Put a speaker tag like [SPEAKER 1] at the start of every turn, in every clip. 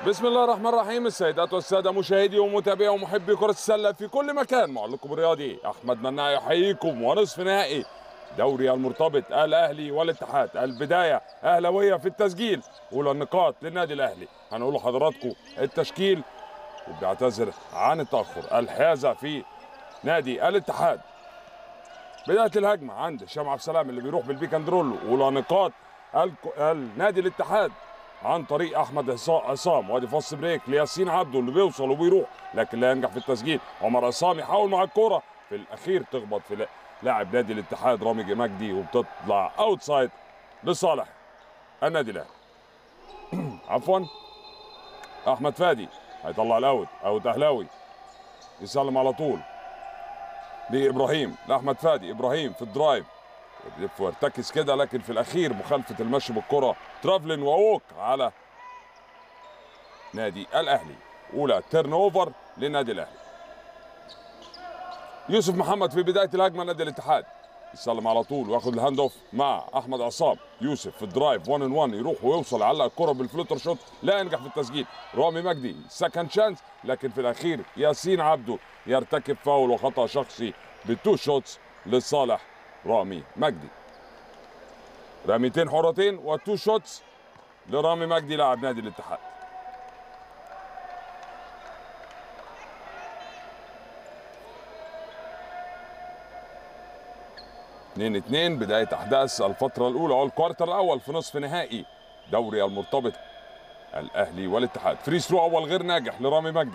[SPEAKER 1] بسم الله الرحمن الرحيم السيدات والسادة مشاهدي ومتابعي ومحبي كرة السلة في كل مكان معلقكم الرياضي أحمد مناع يحييكم ونصف نهائي دوري المرتبط الأهلي والاتحاد البداية أهلوية في التسجيل أولى النقاط للنادي الأهلي هنقول لحضراتكم التشكيل وبيعتذر عن التأخر الحيازة في نادي الاتحاد بداية الهجمة عند هشام عبد السلام اللي بيروح بالبيك اند رول أولى نقاط الك- النادي الاتحاد عن طريق احمد عصا- عصام وادي فاست بريك لياسين عبده اللي بيوصل وبيروح لكن لا ينجح في التسجيل عمر عصام يحاول مع الكوره في الاخير تخبط في لا- لاعب نادي الاتحاد رامي مجدي وبتطلع اوتسايد لصالح النادي الاهلي عفوا احمد فادي هيطلع الاوت اوت اهلاوي يسلم على طول لابراهيم لاحمد فادي ابراهيم في الدرايف يلف ويرتكز كده لكن في الاخير مخالفه المشي بالكره ترافلين ووك على نادي الاهلي اولى تيرن اوفر للنادي الاهلي يوسف محمد في بدايه الهجمه نادي الاتحاد يسلم على طول وياخد الهاند اوف مع احمد عصام يوسف في الدرايف 1 ان 1 يروح ويوصل يعلق الكره بالفلوتر شوت لا ينجح في التسجيل رامي مجدي سكند شانس لكن في الاخير ياسين عبده يرتكب فاول وخطا شخصي بالتو شوتس لصالح رامي مجدي رميتين حرتين وتو شوتس لرامي مجدي لاعب نادي الاتحاد اتنين اتنين بداية أحداث الفترة الأولى والكوارتر الأول في نصف نهائي دوري المرتبط الأهلي والاتحاد فري ثرو أول غير ناجح لرامي مجدي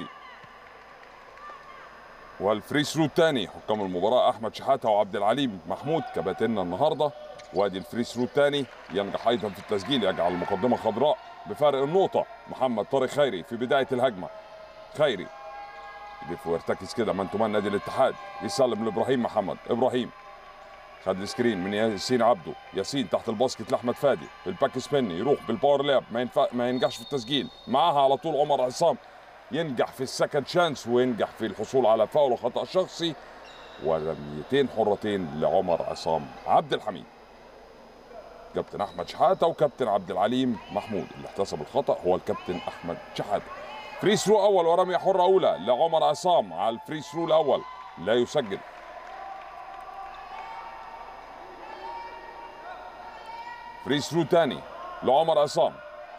[SPEAKER 1] والفري ثرو الثاني حكام المباراة أحمد شحاتة وعبد العليم محمود كباتننا النهاردة وادي الفري ثرو الثاني ينجح أيضا في التسجيل يجعل المقدمة خضراء بفارق النقطة محمد طارق خيري في بداية الهجمة خيري يلف ويرتكز كده مان تو مان نادي الاتحاد يسلم لابراهيم محمد ابراهيم خد السكرين من ياسين عبده ياسين تحت الباسكت لاحمد فادي في الباك سبين يروح بالباور لاب ما, ينفع ما ينجحش في التسجيل معاها على طول عمر عصام ينجح في السكند شانس وينجح في الحصول على فاول وخطا شخصي ورميتين حرتين لعمر عصام عبد الحميد كابتن احمد شحاته وكابتن عبد العليم محمود اللي احتسب الخطا هو الكابتن احمد شحاته فري ثرو اول ورميه حره اولى لعمر عصام على الفري ثرو الاول لا يسجل فري ثرو تاني لعمر عصام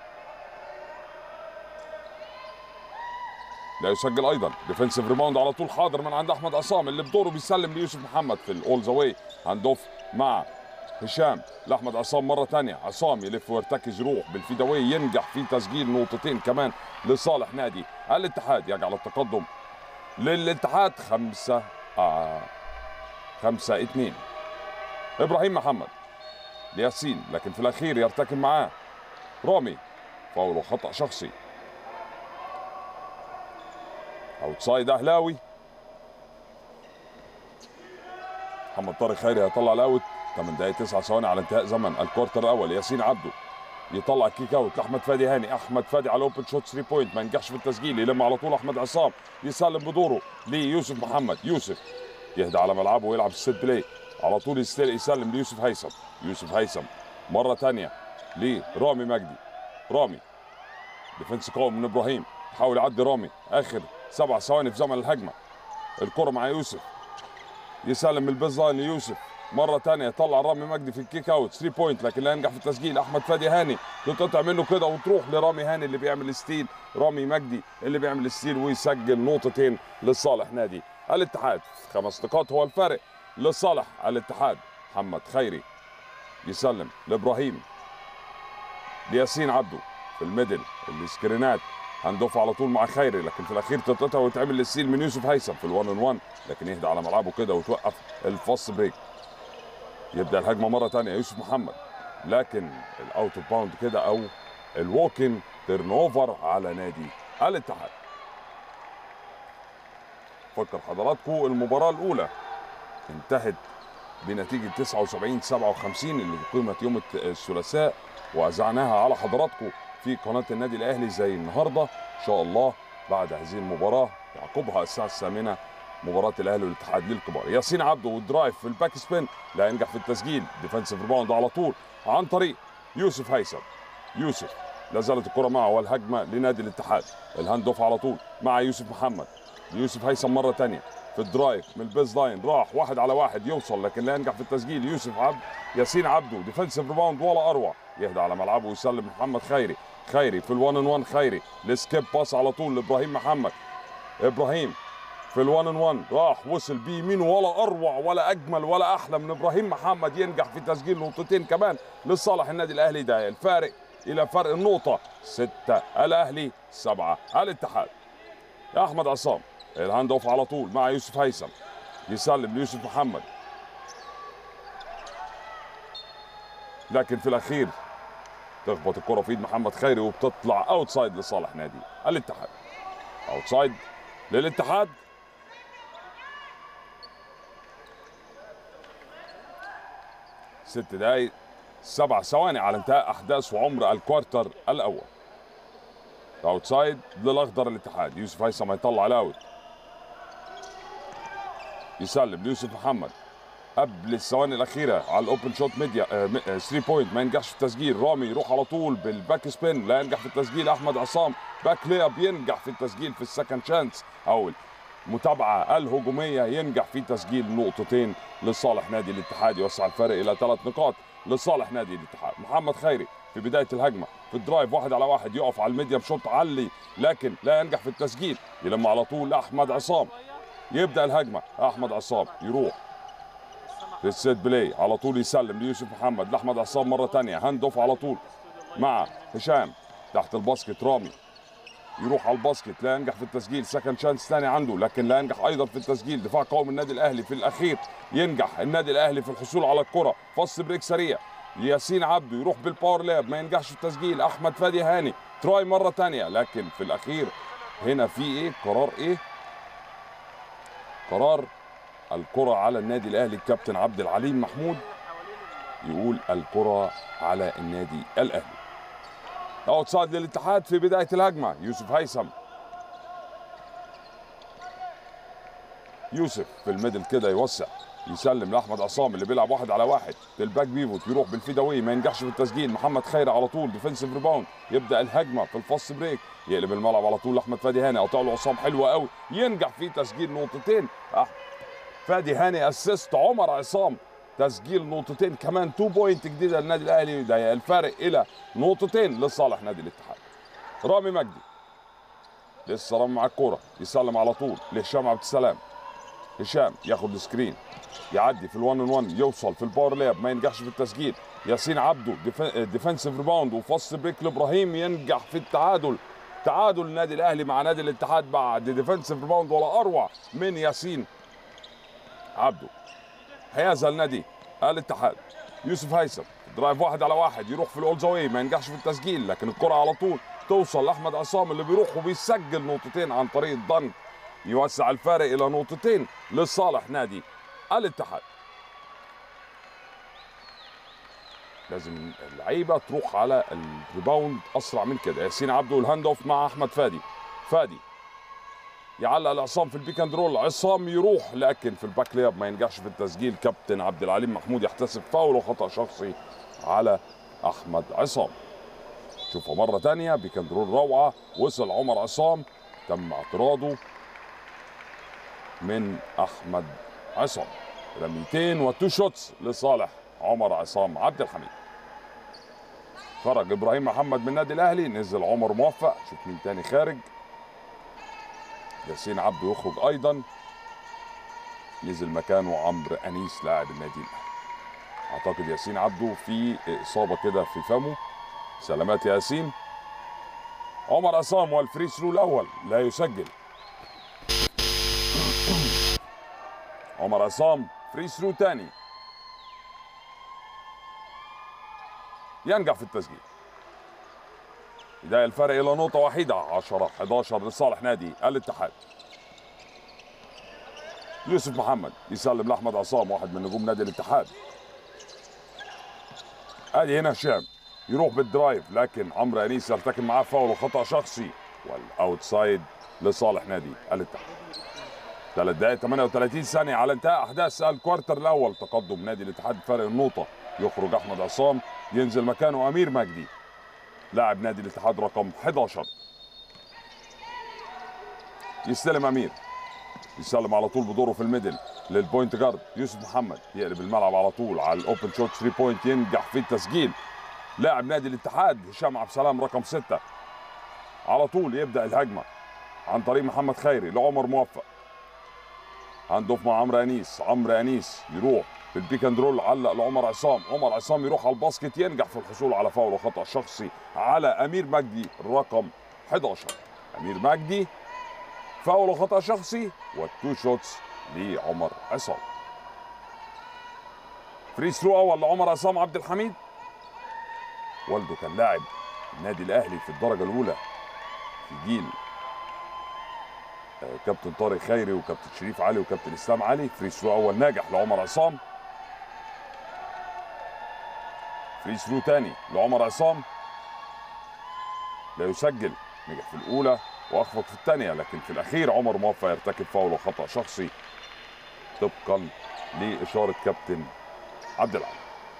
[SPEAKER 1] لا يسجل ايضا ديفنسيف ريباوند على طول حاضر من عند احمد عصام اللي بدوره بيسلم ليوسف محمد في الاول ذا واي هاند اوف مع هشام لاحمد عصام مره تانية عصام يلف ويرتكز يروح بالفيداوي ينجح في تسجيل نقطتين كمان لصالح نادي الاتحاد يجعل التقدم للاتحاد خمسة آه خمسة اتنين ابراهيم محمد لياسين لكن في الاخير يرتكب معاه رامي فاول وخطا شخصي اوتسايد اهلاوي محمد طارق خيري هيطلع الاوت 8 دقائق 9 ثواني على انتهاء زمن الكوارتر الاول ياسين عبده يطلع كيك اوت لاحمد فادي هاني احمد فادي على اوبن شوت 3 بوينت ما ينجحش في التسجيل يلم على طول احمد عصام يسلم بدوره ليوسف محمد يوسف يهدى على ملعبه ويلعب السيت بلاي على طول يستل- يسلم ليوسف هيثم يوسف هيثم مره ثانيه لرامي مجدي رامي ديفنس قوي من ابراهيم يحاول يعدي رامي اخر سبع ثواني في زمن الهجمه الكره مع يوسف يسلم البيز لاين ليوسف مرة تانية يطلع رامي مجدي في الكيك اوت 3 بوينت لكن لا ينجح في التسجيل احمد فادي هاني تتقطع منه كده وتروح لرامي هاني اللي بيعمل ستيل رامي مجدي اللي بيعمل ستيل ويسجل نقطتين لصالح نادي الاتحاد خمس نقاط هو الفارق لصالح الاتحاد محمد خيري يسلم لابراهيم لياسين عبده في الميدل السكرينات هندوف على طول مع خيري لكن في الاخير تتقطع ويتعمل السيل من يوسف هيثم في الوان ان وان لكن يهدى على ملعبه كده وتوقف الفاست بريك يبدا الهجمه مره ثانيه يوسف محمد لكن الاوت اوف باوند كده او الووكن تيرن اوفر على نادي الاتحاد فكر حضراتكم المباراه الاولى انتهت بنتيجه 79 57 اللي قيمت يوم الت- الثلاثاء واذعناها على حضراتكم في قناه النادي الاهلي زي النهارده ان شاء الله بعد هذه المباراه يعقبها الساعه الثامنه مباراه الاهلي والاتحاد للكبار ياسين عبده والدرايف في الباك سبين لا ينجح في التسجيل ديفensive ريباوند على طول عن طريق يوسف هيثم يوسف لا زالت الكره معه والهجمه لنادي الاتحاد الهاند اوف على طول مع يوسف محمد يوسف هيثم مره ثانيه في الدرايف من البيز لاين راح واحد على واحد يوصل لكن لا ينجح في التسجيل يوسف عبد ياسين عبده ديفنسيف ريباوند ولا اروع يهدى على ملعبه ويسلم محمد خيري خيري في الوان ان وان خيري السكيب باس على طول لابراهيم محمد ابراهيم في الوان ان وان راح وصل بيمين ولا اروع ولا اجمل ولا احلى من ابراهيم محمد ينجح في تسجيل نقطتين كمان لصالح النادي الاهلي ده الفارق الى فرق النقطه ستة الاهلي سبعة الاتحاد يا احمد عصام الهاند اوف على طول مع يوسف هيثم يسلم ليوسف محمد لكن في الاخير تخبط الكره في ايد محمد خيري وبتطلع اوتسايد لصالح نادي الاتحاد اوتسايد للاتحاد ست دقايق سبع ثواني على انتهاء احداث وعمر الكوارتر الاول اوتسايد للاخضر الاتحاد يوسف هيثم هيطلع الاوت يسلم ليوسف محمد قبل الثواني الاخيره على الاوبن شوت ميديا 3 بوينت ما ينجحش في التسجيل رامي يروح على طول بالباك سبين لا ينجح في التسجيل احمد عصام باك لياب ينجح في التسجيل في السكند شانس او المتابعه الهجوميه ينجح في تسجيل نقطتين لصالح نادي الاتحاد يوسع الفارق الى ثلاث نقاط لصالح نادي الاتحاد محمد خيري في بدايه الهجمه في الدرايف واحد على واحد يقف على الميديم شوت علي لكن لا ينجح في التسجيل يلم على طول احمد عصام يبدا الهجمه احمد عصام يروح في السيت بلاي على طول يسلم ليوسف محمد لاحمد عصام مره ثانيه هاند اوف على طول مع هشام تحت الباسكت رامي يروح على الباسكت لا ينجح في التسجيل سكند شانس ثاني عنده لكن لا ينجح ايضا في التسجيل دفاع قوي من النادي الاهلي في الاخير ينجح النادي الاهلي في الحصول على الكره فص بريك سريع ياسين عبده يروح بالباور لاب ما ينجحش في التسجيل احمد فادي هاني تراي مره ثانيه لكن في الاخير هنا في ايه قرار ايه قرار الكرة على النادي الأهلي الكابتن عبد العليم محمود يقول الكرة على النادي الأهلي اوتسايد للاتحاد في بداية الهجمة يوسف هيثم يوسف في الميدل كده يوسع يسلم لاحمد عصام اللي بيلعب واحد على واحد للباك بيفوت يروح بالفيداوي ما ينجحش في التسجيل محمد خيري على طول ديفنسيف ريباوند يبدا الهجمه في الفاست بريك يقلب الملعب على طول لاحمد فادي هاني قطع له عصام حلوه قوي ينجح في تسجيل نقطتين فادي هاني اسيست عمر عصام تسجيل نقطتين كمان 2 بوينت جديده للنادي الاهلي ده الفارق الى نقطتين لصالح نادي الاتحاد رامي مجدي لسه رامي مع الكوره يسلم على طول لهشام عبد السلام هشام ياخد سكرين يعدي في الوان ان 1 يوصل في الباور لاب ما ينجحش في التسجيل ياسين عبده ديفنسيف ريباوند وفص بريك لابراهيم ينجح في التعادل تعادل النادي الاهلي مع نادي الاتحاد بعد ديفنسيف ريباوند ولا اروع من ياسين عبده هيزل نادي الاتحاد يوسف هيثم درايف واحد على واحد يروح في الاول زاوي ما ينجحش في التسجيل لكن الكره على طول توصل لاحمد عصام اللي بيروح وبيسجل نقطتين عن طريق الضنك يوسع الفارق الى نقطتين لصالح نادي الاتحاد لازم اللعيبه تروح على الريباوند اسرع من كده ياسين عبده والهاند اوف مع احمد فادي فادي يعلق العصام في البيك اند رول عصام يروح لكن في الباك لياب ما ينجحش في التسجيل كابتن عبد العليم محمود يحتسب فاول وخطا شخصي على احمد عصام شوفوا مره ثانيه بيك اند رول روعه وصل عمر عصام تم اعتراضه من احمد عصام رميتين وتو شوتس لصالح عمر عصام عبد الحميد خرج ابراهيم محمد من النادي الاهلي نزل عمر موفق شوف مين تاني خارج ياسين عبده يخرج ايضا نزل مكانه عمرو انيس لاعب النادي الاهلي اعتقد ياسين عبده في اصابه كده في فمه سلامات ياسين عمر عصام والفري ثرو الاول لا يسجل عمر عصام فري ثرو تاني ينجح في التسجيل بداية الفرق إلى نقطة واحدة 10 11 لصالح نادي الاتحاد يوسف محمد يسلم لأحمد عصام واحد من نجوم نادي الاتحاد ادي هنا هشام يروح بالدرايف لكن عمرو انيس يرتكب معاه فاول وخطا شخصي والاوتسايد لصالح نادي الاتحاد ثلاث دقائق 38 ثانية على انتهاء أحداث الكوارتر الأول تقدم نادي الاتحاد بفارق النقطة يخرج أحمد عصام ينزل مكانه أمير مجدي لاعب نادي الاتحاد رقم 11 يستلم امير يسلم على طول بدوره في الميدل للبوينت جارد يوسف محمد يقلب الملعب على طول على الاوبن شوت 3 بوينت ينجح في التسجيل لاعب نادي الاتحاد هشام عبد السلام رقم 6 على طول يبدا الهجمه عن طريق محمد خيري لعمر موفق هاند اوف مع عمرو انيس عمرو انيس يروح في البيك اند رول علق لعمر عصام عمر عصام يروح على الباسكت ينجح في الحصول على فاول وخطا شخصي على امير مجدي رقم 11 امير مجدي فاول وخطا شخصي والتو شوتس لعمر عصام فري ثرو اول لعمر عصام عبد الحميد والده كان لاعب النادي الاهلي في الدرجه الاولى في جيل آه، كابتن طارق خيري وكابتن شريف علي وكابتن اسلام علي فري ثرو اول ناجح لعمر عصام فري ثرو تاني لعمر عصام لا يسجل نجح في الاولى واخفق في الثانيه لكن في الاخير عمر موفق يرتكب فاول وخطا شخصي طبقا لاشاره كابتن عبد العال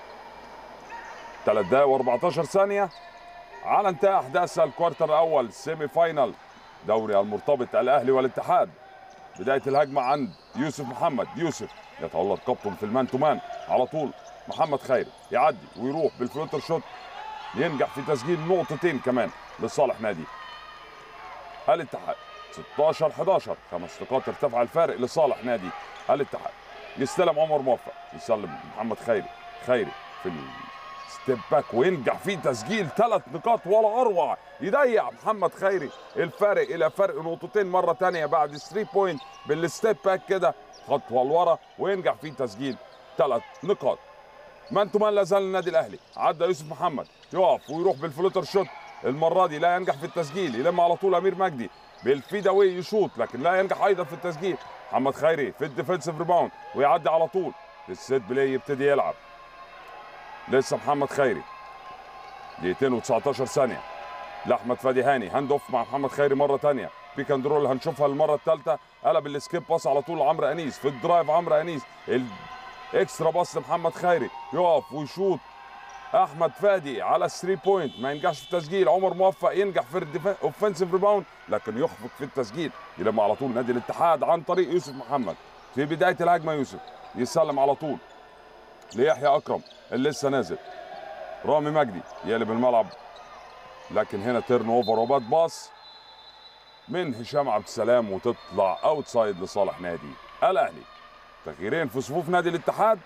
[SPEAKER 1] ثلاث دقائق و14 ثانيه على انتهاء احداث الكوارتر الاول سيمي فاينال دوري المرتبط الاهلي والاتحاد بدايه الهجمه عند يوسف محمد يوسف يتولى رقبتهم في المان تو مان على طول محمد خيري يعدي ويروح بالفلوتر شوت ينجح في تسجيل نقطتين كمان لصالح نادي الاتحاد 16 11 خمس نقاط ارتفع الفارق لصالح نادي الاتحاد يستلم عمر موفق يسلم محمد خيري خيري في ستيب باك وينجح في تسجيل ثلاث نقاط ولا اروع يضيع محمد خيري الفارق الى فرق نقطتين مره ثانيه بعد 3 بوينت بالستيب باك كده خطوه لورا وينجح في تسجيل ثلاث نقاط مان تو مان لا زال النادي الاهلي عدى يوسف محمد يقف ويروح بالفلوتر شوت المره دي لا ينجح في التسجيل يلم على طول امير مجدي بالفيداوي يشوط لكن لا ينجح ايضا في التسجيل محمد خيري في الديفنسيف ريباوند ويعدي على طول السيت بلاي يبتدي يلعب لسه محمد خيري دقيقتين و19 ثانيه لاحمد فادي هاني هاند اوف مع محمد خيري مره ثانيه بيك اند رول هنشوفها المره الثالثه قلب السكيب باص على طول عمرو انيس في الدرايف عمرو انيس الاكسترا باص لمحمد خيري يقف ويشوط احمد فادي على الثري بوينت ما ينجحش في التسجيل عمر موفق ينجح في الاوفنسيف ريباوند لكن يخفق في التسجيل يلم على طول نادي الاتحاد عن طريق يوسف محمد في بدايه الهجمه يوسف يسلم على طول ليحيى اكرم اللي لسه نازل رامي مجدي يقلب الملعب لكن هنا تيرن اوفر وباد باص من هشام عبد السلام وتطلع اوتسايد لصالح نادي الاهلي تغييرين في صفوف نادي الاتحاد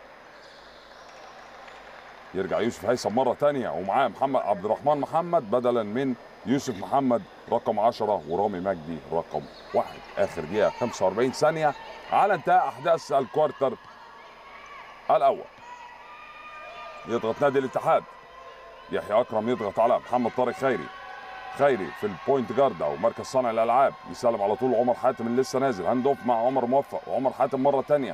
[SPEAKER 1] يرجع يوسف هيثم مره ثانيه ومعاه محمد عبد الرحمن محمد بدلا من يوسف محمد رقم 10 ورامي مجدي رقم واحد اخر دقيقه 45 ثانيه على انتهاء احداث الكوارتر الاول يضغط نادي الاتحاد يحيى اكرم يضغط على محمد طارق خيري خيري في البوينت جارد او مركز صانع الالعاب يسلم على طول عمر حاتم اللي لسه نازل هاند اوف مع عمر موفق وعمر حاتم مره ثانيه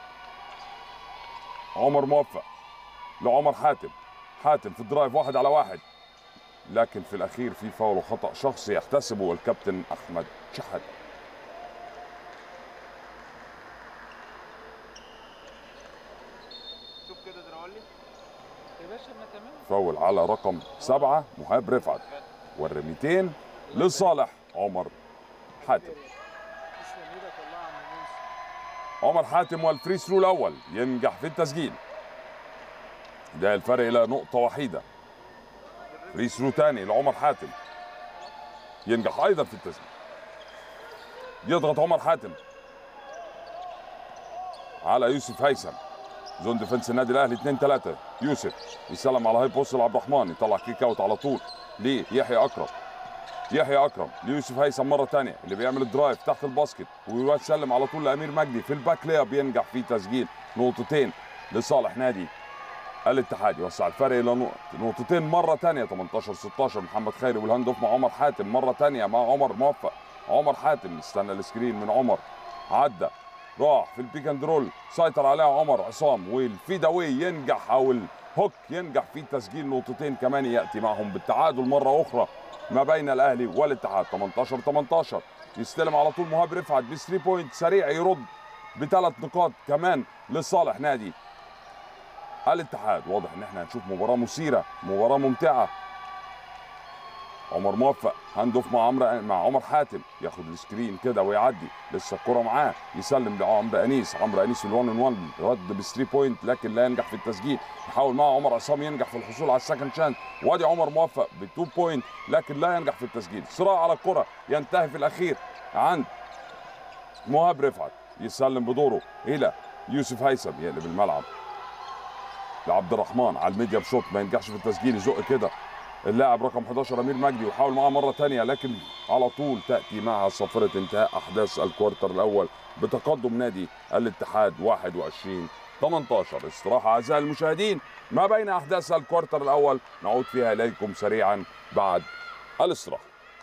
[SPEAKER 1] عمر موفق لعمر حاتم حاتم في الدرايف واحد على واحد لكن في الاخير في فاول وخطا شخصي يحتسبه الكابتن احمد شحات
[SPEAKER 2] شوف كده دراولي
[SPEAKER 3] يا باشا ما تمام
[SPEAKER 1] فاول على رقم سبعة مهاب رفعت والرميتين لصالح عمر حاتم
[SPEAKER 3] تسلم ايدك والله يا عم موسى
[SPEAKER 1] عمر حاتم والفري ثرو الاول ينجح في التسجيل ده الفرق الى نقطة وحيدة فري ثرو تاني لعمر حاتم ينجح ايضا في التسجيل يضغط عمر حاتم على يوسف هيثم زون ديفنس النادي الاهلي 2 3 يوسف يسلم على هاي بوست لعبد الرحمن يطلع كيك اوت على طول ليحيى اكرم يحيى اكرم ليوسف هيثم مره ثانيه اللي بيعمل الدرايف تحت الباسكت ويسلم على طول لامير مجدي في الباك لياب ينجح في تسجيل نقطتين لصالح نادي الاتحاد يوسع الفرق الى نقط- نقطتين مره ثانيه 18 16 محمد خيري والهاند اوف مع عمر حاتم مره ثانيه مع عمر موفق عمر حاتم استنى السكرين من عمر عدى راح في البيك اند رول سيطر عليها عمر عصام والفيداوي ينجح او الهوك ينجح في تسجيل نقطتين كمان ياتي معهم بالتعادل مره اخرى ما بين الاهلي والاتحاد 18 18 يستلم على طول مهاب رفعت ب 3 بوينت سريع يرد بثلاث نقاط كمان لصالح نادي الاتحاد واضح ان احنا هنشوف مباراه مثيره مباراه ممتعه عمر موفق هاند اوف مع عمرو مع عمر حاتم ياخد السكرين كده ويعدي لسه الكره معاه يسلم لعمرو انيس عمرو انيس في الوان ان 1 رد بالثري بوينت لكن لا ينجح في التسجيل يحاول مع عمر عصام ينجح في الحصول على السكند شانس وادي عمر موفق بالتو بوينت لكن لا ينجح في التسجيل صراع على الكره ينتهي في الاخير عند مهاب رفعت يسلم بدوره الى يوسف هيثم يقلب الملعب لعبد الرحمن على الميديا بشوط ما ينجحش في التسجيل يزق كده اللاعب رقم 11 امير مجدي ويحاول معاه مره ثانيه لكن على طول تاتي معها صفره انتهاء احداث الكوارتر الاول بتقدم نادي الاتحاد 21 18 استراحه اعزائي المشاهدين ما بين احداث الكوارتر الاول نعود فيها اليكم سريعا بعد الاستراحه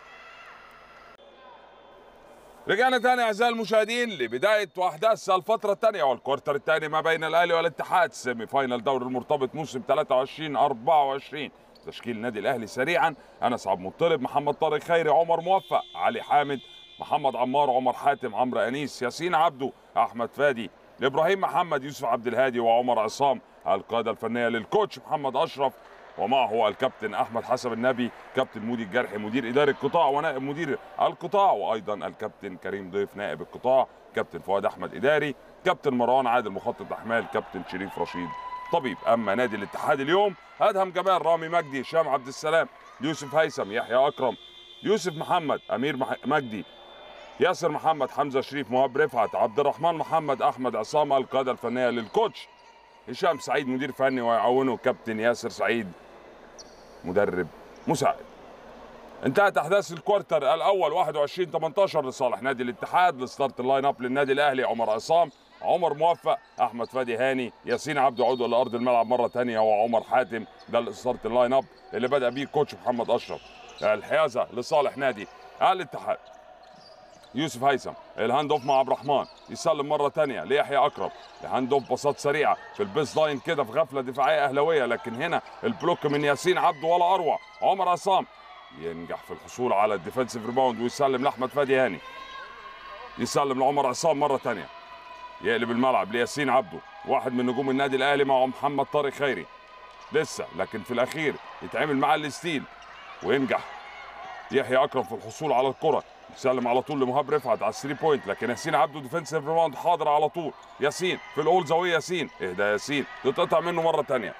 [SPEAKER 1] رجعنا تاني اعزائي المشاهدين لبدايه واحداث الفتره الثانيه والكوارتر الثاني ما بين الاهلي والاتحاد سيمي فاينل دوري المرتبط موسم 23 24 تشكيل النادي الاهلي سريعا انس عبد المطلب محمد طارق خيري عمر موفق علي حامد محمد عمار عمر حاتم عمرو انيس ياسين عبده احمد فادي ابراهيم محمد يوسف عبد الهادي وعمر عصام القاده الفنيه للكوتش محمد اشرف ومعه الكابتن احمد حسب النبي كابتن مودي الجرحي مدير اداري القطاع ونائب مدير القطاع وايضا الكابتن كريم ضيف نائب القطاع كابتن فؤاد احمد اداري كابتن مروان عادل مخطط احمال كابتن شريف رشيد طبيب اما نادي الاتحاد اليوم ادهم جمال رامي مجدي هشام عبد السلام يوسف هيثم يحيى اكرم يوسف محمد امير مح- مجدي ياسر محمد حمزه شريف مهاب رفعت عبد الرحمن محمد احمد عصام القاده الفنيه للكوتش هشام سعيد مدير فني ويعاونه كابتن ياسر سعيد مدرب مساعد انتهت احداث الكوارتر الاول 21 18 لصالح نادي الاتحاد لستارت اللاين اب للنادي الاهلي عمر عصام عمر موفق احمد فادي هاني ياسين عبد عود الى ارض الملعب مره ثانيه وعمر حاتم ده الستارت اللاين اب اللي بدا بيه كوتش محمد اشرف الحيازه لصالح نادي الاتحاد يوسف هيثم الهاند اوف مع عبد الرحمن يسلم مره ثانيه ليحيى اكرم الهاند اوف باصات سريعه في البيس لاين كده في غفله دفاعيه اهلاويه لكن هنا البلوك من ياسين عبده ولا اروع عمر عصام ينجح في الحصول على الديفensive ريباوند ويسلم لاحمد فادي هاني يسلم لعمر عصام مره ثانيه يقلب الملعب لياسين عبده واحد من نجوم النادي الاهلي مع محمد طارق خيري لسه لكن في الاخير يتعامل معاه الستيل وينجح يحيى اكرم في الحصول على الكره يسلم على طول لمهاب رفعت على الثري بوينت لكن ياسين عبده ديفensive ريباوند حاضر على طول ياسين في الاول زاويه ياسين اهدى ياسين تتقطع منه مره ثانيه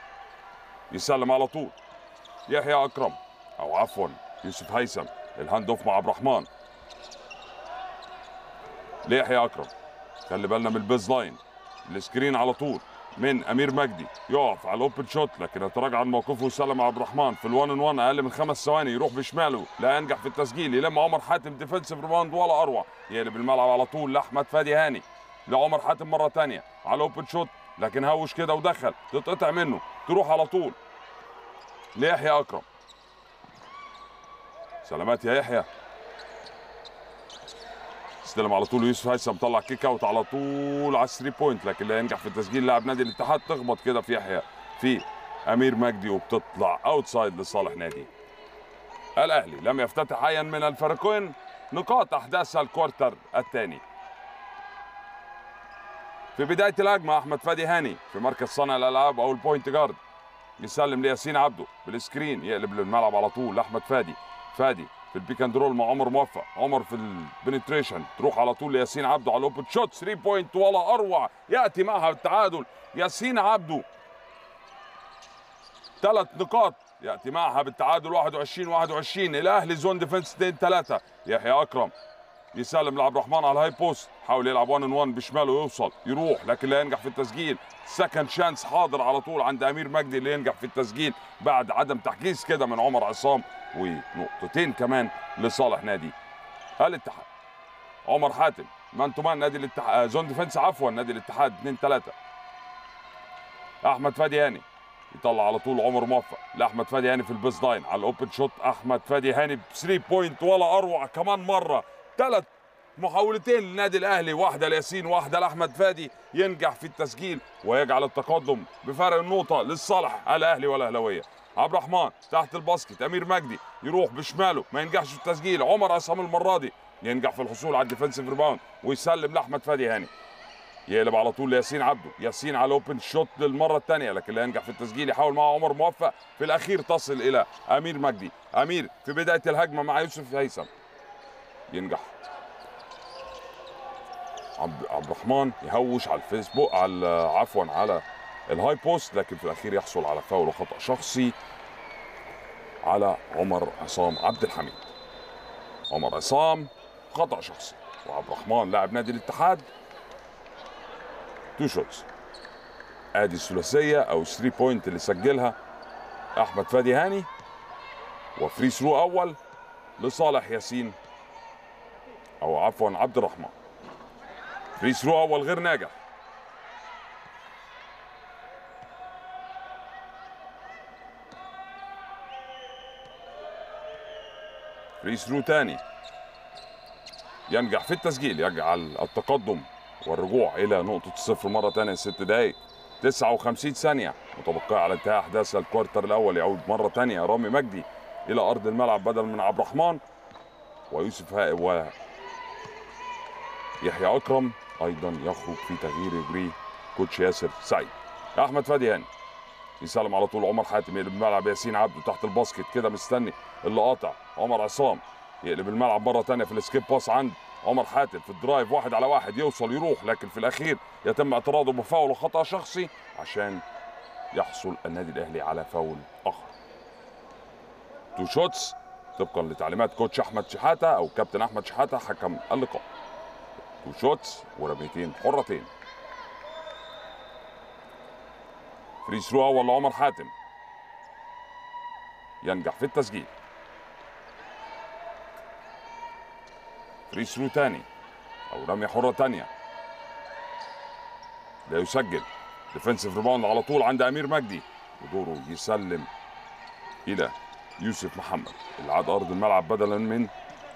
[SPEAKER 1] يسلم على طول يحيى اكرم او عفوا يوسف هيثم الهاند اوف مع عبد الرحمن ليحيى اكرم خلي بالنا من البيز لاين السكرين على طول من امير مجدي يقف على الاوبن شوت لكن يتراجع عن موقفه ويسلم عبد الرحمن في الوان ان وان اقل من خمس ثواني يروح بشماله لا ينجح في التسجيل يلم عمر حاتم ديفنسيف ريباوند ولا اروع يقلب الملعب على طول لاحمد فادي هاني لعمر حاتم مره ثانيه على الاوبن شوت لكن هوش كده ودخل تتقطع منه تروح على طول ليحيى اكرم سلامات يا يحيى استلم على طول يوسف هيثم طلع كيك اوت على طول على الثري بوينت لكن لا ينجح في التسجيل لاعب نادي الاتحاد تخبط كده في يحيى في امير مجدي وبتطلع اوتسايد لصالح نادي الاهلي لم يفتتح ايا من الفريقين نقاط احداث الكوارتر الثاني في بدايه الهجمه احمد فادي هاني في مركز صانع الالعاب او البوينت جارد يسلم لياسين عبده بالسكرين يقلب للملعب على طول لاحمد فادي فادي في البيك اند رول مع عمر موفق عمر في البنتريشن تروح على طول لياسين عبده على الاوبن شوت 3 بوينت ولا اروع ياتي معها التعادل ياسين عبده ثلاث نقاط ياتي معها بالتعادل 21 21 الاهلي زون ديفنس 2 3 يحيى اكرم يسلم لعبد الرحمن على الهاي بوست حاول يلعب 1 ان 1 بشماله يوصل يروح لكن لا ينجح في التسجيل سكند شانس حاضر على طول عند امير مجدي اللي ينجح في التسجيل بعد عدم تحجيز كده من عمر عصام ونقطتين كمان لصالح نادي الاتحاد عمر حاتم مان تو مان نادي الاتحاد زون ديفنس عفوا نادي الاتحاد 2 3 احمد فادي هاني يطلع على طول عمر موفق لاحمد فادي هاني في البيز لاين على الاوبن شوت احمد فادي هاني ب 3 بوينت ولا اروع كمان مره ثلاث محاولتين للنادي الاهلي واحده لياسين واحده لاحمد فادي ينجح في التسجيل ويجعل التقدم بفارق النقطه للصالح الاهلي والاهلاويه عبد الرحمن تحت الباسكت امير مجدي يروح بشماله ما ينجحش في التسجيل عمر عصام المره دي ينجح في الحصول على الديفنسيف ريباوند ويسلم لاحمد فادي هاني يقلب على طول لياسين عبده ياسين على اوبن شوت للمره الثانيه لكن لا ينجح في التسجيل يحاول مع عمر موفق في الاخير تصل الى امير مجدي امير في بدايه الهجمه مع يوسف هيثم ينجح عبد عبد الرحمن يهوش على الفيسبوك على عفوا على الهاي بوست لكن في الاخير يحصل على فاول وخطا شخصي على عمر عصام عبد الحميد عمر عصام خطا شخصي وعبد الرحمن لاعب نادي الاتحاد تو شوتس ادي الثلاثيه او 3 بوينت اللي سجلها احمد فادي هاني وفري ثرو اول لصالح ياسين او عفوا عبد الرحمن فري ثرو اول غير ناجح فري ثرو تاني ينجح في التسجيل يجعل التقدم والرجوع الى نقطة الصفر مرة تانية ست دقايق 59 ثانية متبقية على انتهاء احداث الكوارتر الاول يعود مرة تانية رامي مجدي الى ارض الملعب بدل من عبد الرحمن ويوسف ها و يحيى اكرم ايضا يخرج في تغيير يجريه كوتش ياسر سعيد احمد فادي هاني يسلم على طول عمر حاتم يقلب الملعب ياسين عبده تحت الباسكت كده مستني اللي قاطع عمر عصام يقلب الملعب مره تانية في السكيب باس عند عمر حاتم في الدرايف واحد على واحد يوصل يروح لكن في الاخير يتم اعتراضه بفاول وخطا شخصي عشان يحصل النادي الاهلي على فاول اخر تو شوتس طبقا لتعليمات كوتش احمد شحاته او كابتن احمد شحاته حكم اللقاء تو شوتس ورميتين حرتين فري ثرو اول لعمر حاتم ينجح في التسجيل فري ثرو تاني او رميه حره تانيه لا يسجل ديفنسيف ريباوند على طول عند امير مجدي ودوره يسلم الى يوسف محمد اللي عاد ارض الملعب بدلا من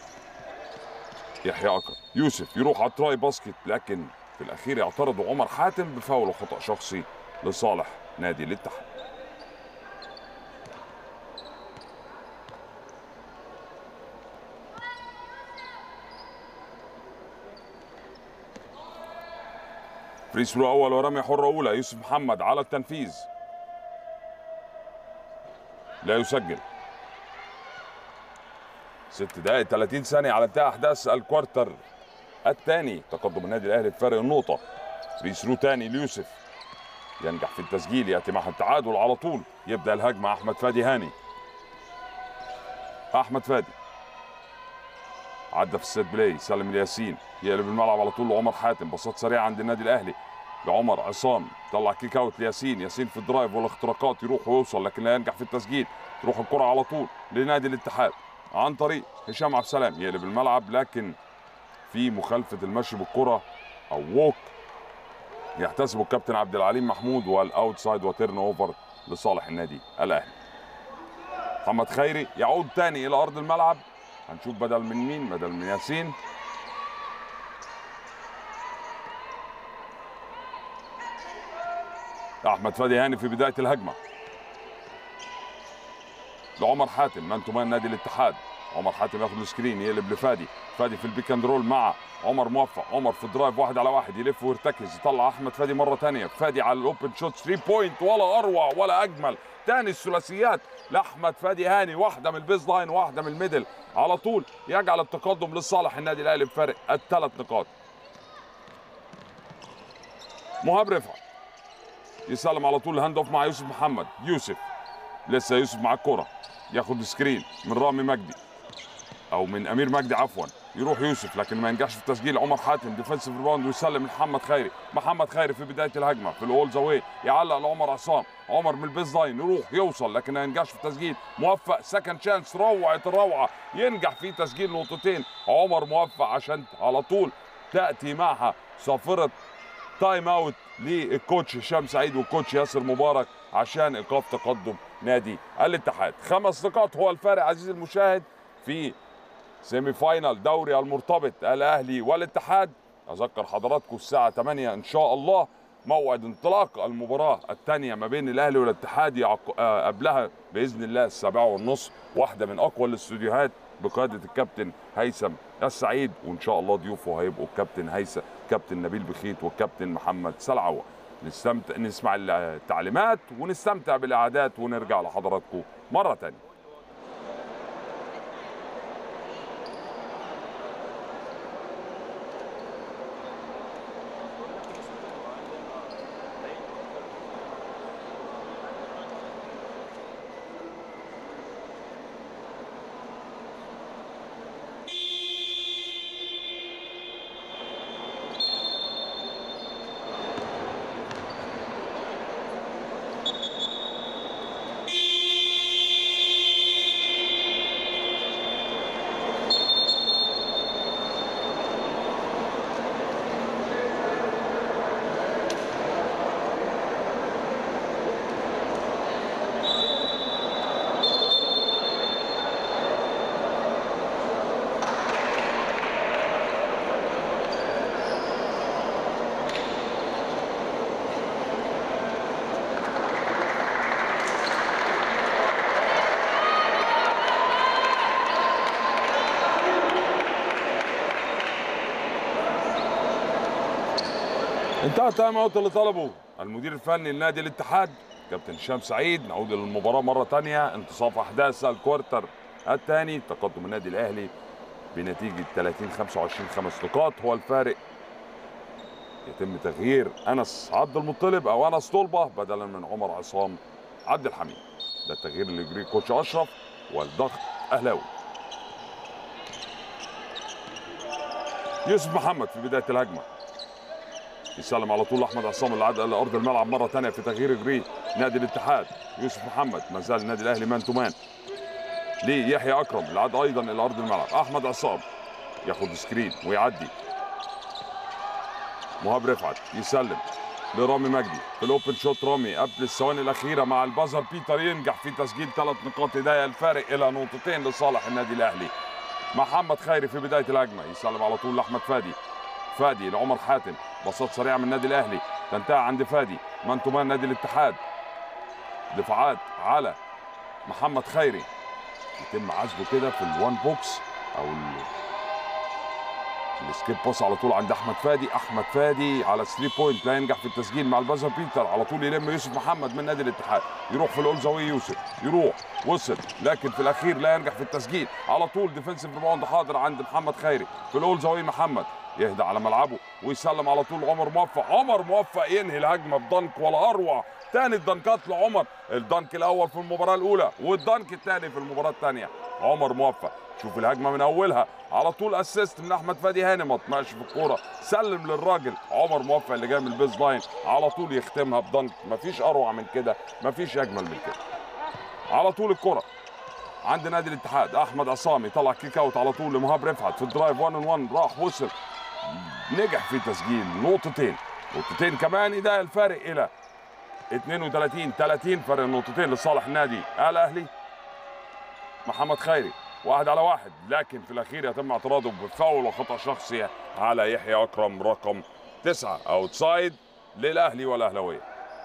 [SPEAKER 1] يحيى اكرم يوسف يروح على التراي باسكت لكن في الاخير يعترض عمر حاتم بفاول وخطا شخصي لصالح نادي الاتحاد فري ثرو اول ورميه حره اولى يوسف محمد على التنفيذ لا يسجل ست دقائق 30 ثانية على انتهاء أحداث الكوارتر الثاني تقدم النادي الأهلي بفارق النقطة فري ثرو تاني ليوسف ينجح في التسجيل يأتي معها التعادل على طول يبدأ الهجمة أحمد فادي هاني أحمد فادي عدى في السيت بلاي سلم الياسين يقلب الملعب على طول لعمر حاتم بساط سريعه عند النادي الاهلي لعمر عصام طلع كيك اوت لياسين ياسين في الدرايف والاختراقات يروح ويوصل لكن لا ينجح في التسجيل تروح الكره على طول لنادي الاتحاد عن طريق هشام عبد السلام يقلب الملعب لكن في مخالفه المشي بالكره او ووك يحتسبه الكابتن عبد العليم محمود والاوتسايد وتيرن اوفر لصالح النادي الاهلي محمد خيري يعود تاني الى ارض الملعب هنشوف بدل من مين بدل من ياسين احمد فادي هاني في بدايه الهجمه لعمر حاتم مان تو مان نادي الاتحاد عمر حاتم ياخد السكرين يقلب لفادي فادي في البيك اند رول مع عمر موفق عمر في الدرايف واحد على واحد يلف ويرتكز يطلع احمد فادي مره ثانيه فادي على الاوبن شوت 3 بوينت ولا اروع ولا اجمل تاني الثلاثيات لاحمد فادي هاني واحده من البيز لاين واحده من الميدل على طول يجعل التقدم لصالح النادي الاهلي بفارق الثلاث نقاط مهاب رفعت يسلم على طول الهاند اوف مع يوسف محمد يوسف لسه يوسف مع الكره ياخد سكرين من رامي مجدي او من امير مجدي عفوا يروح يوسف لكن ما ينجحش في التسجيل عمر حاتم ديفensive ريباوند ويسلم لمحمد خيري محمد خيري في بدايه الهجمه في الاول زاويه يعلق لعمر عصام عمر من البيز لاين يروح يوصل لكن ما ينجحش في التسجيل موفق سكند شانس روعه الروعه ينجح في تسجيل نقطتين عمر موفق عشان على طول تاتي معها صافره تايم اوت للكوتش هشام سعيد والكوتش ياسر مبارك عشان ايقاف تقدم نادي الاتحاد خمس نقاط هو الفارق عزيزي المشاهد في سيمي فاينال دوري المرتبط الاهلي والاتحاد اذكر حضراتكم الساعه 8 ان شاء الله موعد انطلاق المباراه الثانيه ما بين الاهلي والاتحاد يعق... آه، قبلها باذن الله السابعه والنصف واحده من اقوى الاستوديوهات بقياده الكابتن هيثم السعيد وان شاء الله ضيوفه هيبقوا الكابتن هيثم كابتن نبيل بخيت والكابتن محمد سلعوه نستمتع نسمع التعليمات ونستمتع بالاعداد ونرجع لحضراتكم مره ثانيه انتهى التايم اوت اللي طلبه المدير الفني لنادي الاتحاد كابتن هشام سعيد نعود الى المباراه مره ثانيه انتصاف احداث الكوارتر الثاني تقدم النادي الاهلي بنتيجه 30 25 خمس نقاط هو الفارق يتم تغيير انس عبد المطلب او انس طلبه بدلا من عمر عصام عبد الحميد ده التغيير اللي يجريه كوتش اشرف والضغط اهلاوي يوسف محمد في بدايه الهجمه يسلم على طول احمد عصام اللي عاد لارض الملعب مره ثانيه في تغيير جري نادي الاتحاد يوسف محمد ما زال النادي الاهلي مان تو مان ليحيى اكرم اللي عاد ايضا الى ارض الملعب احمد عصام ياخد سكرين ويعدي مهاب رفعت يسلم لرامي مجدي في الاوبن شوت رامي قبل الثواني الاخيره مع البازر بيتر ينجح في تسجيل ثلاث نقاط هدايه الفارق الى نقطتين لصالح النادي الاهلي محمد خيري في بدايه الهجمه يسلم على طول لاحمد فادي فادي لعمر حاتم بساط سريعه من النادي الاهلي تنتهي عند فادي مان تو مان نادي الاتحاد دفاعات على محمد خيري يتم عزله كده في الوان بوكس او ال- السكيب باس على طول عند احمد فادي احمد فادي على 3 بوينت لا ينجح في التسجيل مع البازر بيتر على طول يلم يوسف محمد من نادي الاتحاد يروح في الاولزاوي يوسف يروح وصل لكن في الاخير لا ينجح في التسجيل على طول ديفنسيف ريباوند حاضر عند محمد خيري في الاولزاوي محمد يهدى على ملعبه ويسلم على طول عمر موفق عمر موفق ينهي الهجمه بدنك ولا اروع تاني الدنكات لعمر الدنك الاول في المباراه الاولى والدنك الثاني في المباراه الثانيه عمر موفق شوف الهجمه من اولها على طول اسيست من احمد فادي هاني ما طمعش في الكوره سلم للراجل عمر موفق اللي جاي من البيز لاين على طول يختمها بدنك مفيش اروع من كده مفيش اجمل من كده على طول الكره عند نادي الاتحاد احمد عصامي طلع كيك اوت على طول لمهاب رفعت في الدرايف 1 1 راح وصل نجح في تسجيل نقطتين نقطتين كمان يضايق الفارق الى 32 30 فرق النقطتين لصالح النادي الاهلي محمد خيري واحد على واحد لكن في الاخير يتم اعتراضه بفاول وخطا شخصي على يحيى اكرم رقم تسعه اوتسايد للاهلي والاهلاويه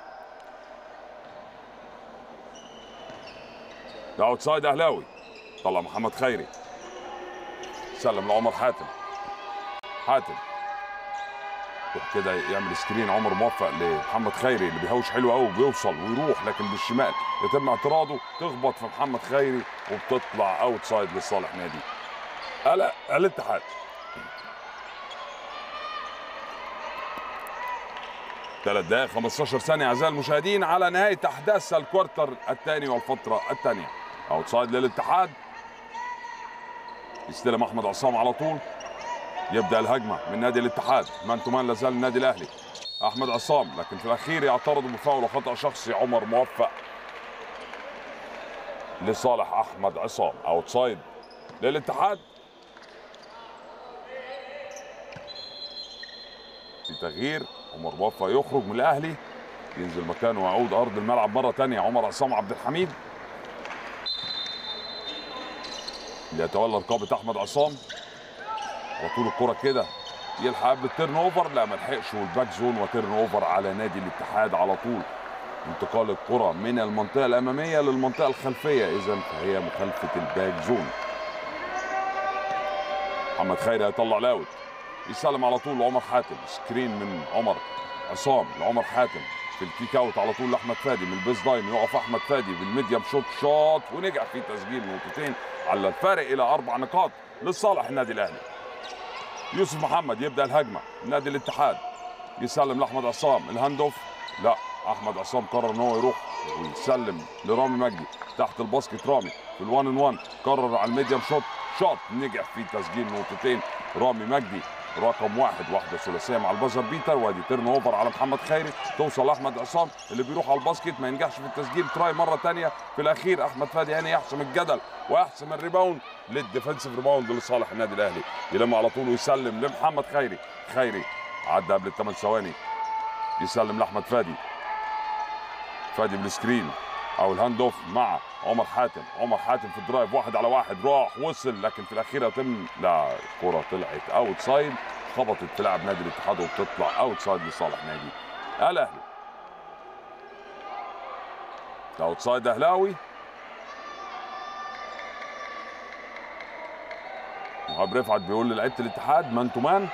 [SPEAKER 1] ده اوتسايد اهلاوي طلع محمد خيري سلم لعمر حاتم حاتم يروح كده يعمل سكرين عمر موفق لمحمد خيري اللي بيهوش حلو قوي وبيوصل ويروح لكن بالشمال يتم اعتراضه تخبط في محمد خيري وبتطلع اوت سايد لصالح نادي لا الاتحاد ثلاث دقائق 15 ثانية أعزائي المشاهدين على نهاية أحداث الكوارتر الثاني والفترة الثانية أوت سايد للاتحاد يستلم أحمد عصام على طول يبدا الهجمه من نادي الاتحاد مان تو مان لازال النادي الاهلي احمد عصام لكن في الاخير يعترض بفاول وخطا شخصي عمر موفق لصالح احمد عصام اوتسايد للاتحاد في تغيير عمر موفق يخرج من الاهلي ينزل مكانه ويعود ارض الملعب مره ثانيه عمر عصام عبد الحميد اللي يتولى رقابه احمد عصام على طول الكرة كده يلحق قبل التيرن اوفر لا ما لحقش والباك زون وتيرن اوفر على نادي الاتحاد على طول انتقال الكره من المنطقه الاماميه للمنطقه الخلفيه اذا فهي مخالفه الباك زون محمد خيري هيطلع لاوت يسلم على طول لعمر حاتم سكرين من عمر عصام لعمر حاتم في الكيك اوت على طول لاحمد فادي من البيس لاين يقف احمد فادي بالميديم شوت شوت ونجح في تسجيل نقطتين على الفارق الى اربع نقاط لصالح النادي الاهلي يوسف محمد يبدا الهجمه نادي الاتحاد يسلم لاحمد عصام الهاند اوف لا احمد عصام قرر ان هو يروح ويسلم لرامي مجدي تحت الباسكت رامي في الوان ان وان قرر على الميديم شوت شوت نجح في تسجيل نقطتين رامي مجدي رقم واحد واحده ثلاثيه مع البازر بيتر وادي تيرن اوفر على محمد خيري توصل احمد عصام اللي بيروح على الباسكت ما ينجحش في التسجيل تراي مره ثانيه في الاخير احمد فادي هاني يحسم الجدل ويحسم الريباوند للديفنسيف ريباوند لصالح النادي الاهلي يلم على طول ويسلم لمحمد خيري خيري عدى قبل الثمان ثواني يسلم لاحمد فادي فادي بالسكرين او الهاند اوف مع عمر حاتم عمر حاتم في الدرايف واحد على واحد راح وصل لكن في الاخير يتم لا الكره طلعت اوت سايد خبطت في لاعب نادي الاتحاد وبتطلع اوت سايد لصالح نادي الاهلي اوت سايد اهلاوي مهاب رفعت بيقول للعيبه الاتحاد مان تو مان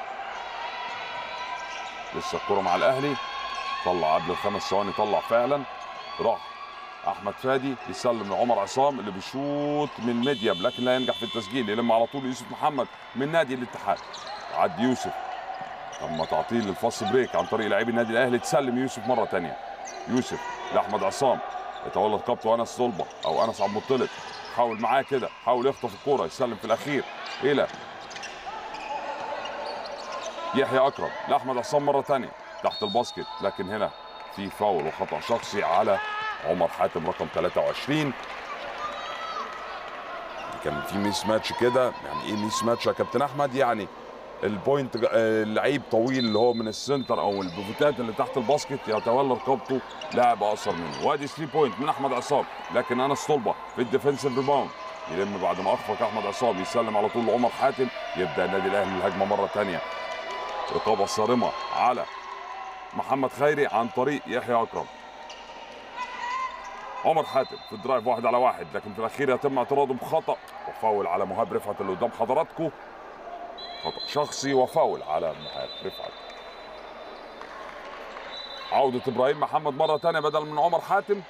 [SPEAKER 1] لسه الكره مع الاهلي طلع قبل الخمس ثواني طلع فعلا راح احمد فادي يسلم لعمر عصام اللي بيشوط من الميديم لكن لا ينجح في التسجيل يلم على طول يوسف محمد من نادي الاتحاد عدي يوسف تم تعطيل للفاست بريك عن طريق لاعبي النادي الاهلي تسلم يوسف مره ثانيه يوسف لاحمد عصام يتولى رقبته انس صلبه او انس عبد المطلب حاول معاه كده حاول يخطف الكوره يسلم في الاخير الى يحيى اكرم لاحمد عصام مره ثانيه تحت الباسكت لكن هنا في فاول وخطا شخصي على عمر حاتم رقم 23 كان في ميس ماتش كده يعني ايه ميس ماتش يا كابتن احمد يعني البوينت آه، اللعيب طويل اللي هو من السنتر او البوفيتات اللي تحت الباسكت يتولى رقبته لاعب اقصر منه وادي 3 بوينت من احمد عصام لكن انس طلبه في الديفنسيف ريباوند يلم بعد ما اخفق احمد عصام يسلم على طول لعمر حاتم يبدا النادي الاهلي الهجمه مره ثانيه اصابه صارمه على محمد خيري عن طريق يحيى اكرم عمر حاتم في الدرايف واحد على واحد لكن في الاخير يتم اعتراضه بخطا وفاول على مهاب رفعت اللي قدام حضراتكم خطا شخصي وفاول على مهاب رفعت عودة ابراهيم محمد مرة تانية بدل من عمر حاتم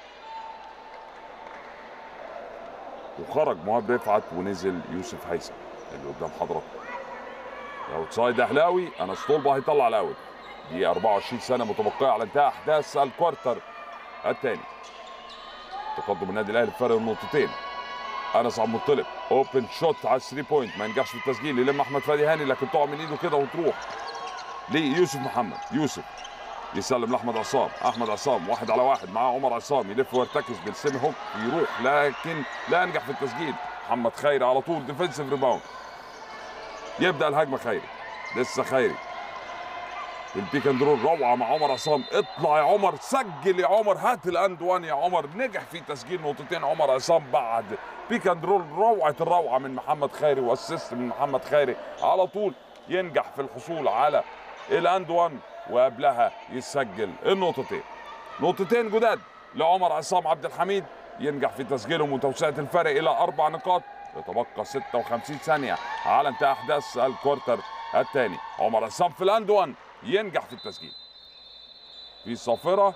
[SPEAKER 1] وخرج مهاب رفعت ونزل يوسف هيثم اللي قدام حضراتكم الاوتسايد اهلاوي انس طلبه هيطلع الاوت دي 24 سنه متبقيه على انتهاء احداث الكوارتر الثاني تقدم النادي الاهلي بفارق النقطتين انس عبد المطلب اوبن شوت على 3 بوينت ما ينجحش في التسجيل يلم احمد فادي هاني لكن تقع من ايده كده وتروح ليوسف محمد يوسف يسلم لاحمد عصام احمد عصام واحد على واحد مع عمر عصام يلف ويرتكز بالسيمي هوك يروح لكن لا ينجح في التسجيل محمد خيري على طول ديفنسيف ريباوند يبدا الهجمه خيري لسه خيري البيك اند رول روعه مع عمر عصام اطلع يا عمر سجل يا عمر هات الاند وان يا عمر نجح في تسجيل نقطتين عمر عصام بعد بيك اند رول روعه الروعه من محمد خيري واسيست من محمد خيري على طول ينجح في الحصول على الاند وان وقبلها يسجل النقطتين نقطتين جداد لعمر عصام عبد الحميد ينجح في تسجيلهم وتوسعه الفرق الى اربع نقاط يتبقى 56 ثانيه على انتهاء احداث الكوارتر الثاني عمر عصام في الاند وان ينجح في التسجيل في صافره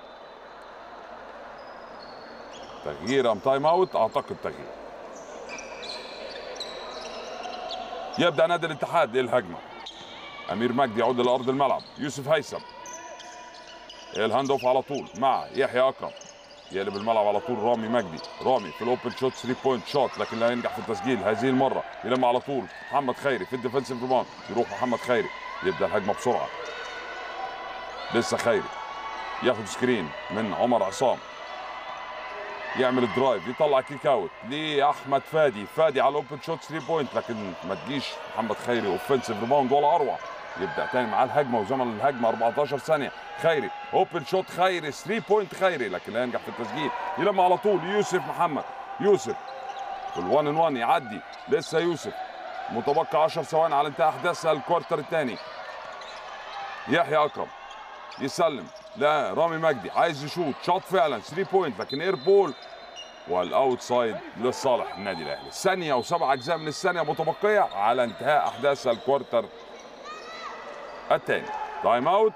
[SPEAKER 1] تغيير ام تايم اوت اعتقد تغيير يبدا نادي الاتحاد الهجمه امير مجدي يعود الى ارض الملعب يوسف هيثم الهاند اوف على طول مع يحيى اكرم يقلب الملعب على طول رامي مجدي رامي في الاوبن شوت 3 بوينت شوت لكن لا ينجح في التسجيل هذه المره يلم على طول محمد خيري في الديفنسيف ريباوند يروح محمد خيري يبدا الهجمه بسرعه لسه خيري ياخد سكرين من عمر عصام يعمل الدرايف يطلع كيك اوت لاحمد فادي فادي على الاوبن شوت 3 بوينت لكن ما تجيش محمد خيري اوفنسيف ريباوند ولا اروع يبدا تاني معاه الهجمه وزمن الهجمه 14 ثانيه خيري اوبن شوت خيري 3 بوينت خيري لكن لا ينجح في التسجيل يلم على طول يوسف محمد يوسف في الوان ان وان يعدي لسه يوسف متبقى 10 ثواني على انتهاء احداث الكوارتر الثاني يحيى اكرم يسلم لا رامي مجدي عايز يشوط شاط فعلا 3 بوينت لكن اير بول والاوتسايد لصالح النادي الاهلي ثانيه وسبع اجزاء من الثانيه متبقيه على انتهاء احداث الكوارتر الثاني تايم اوت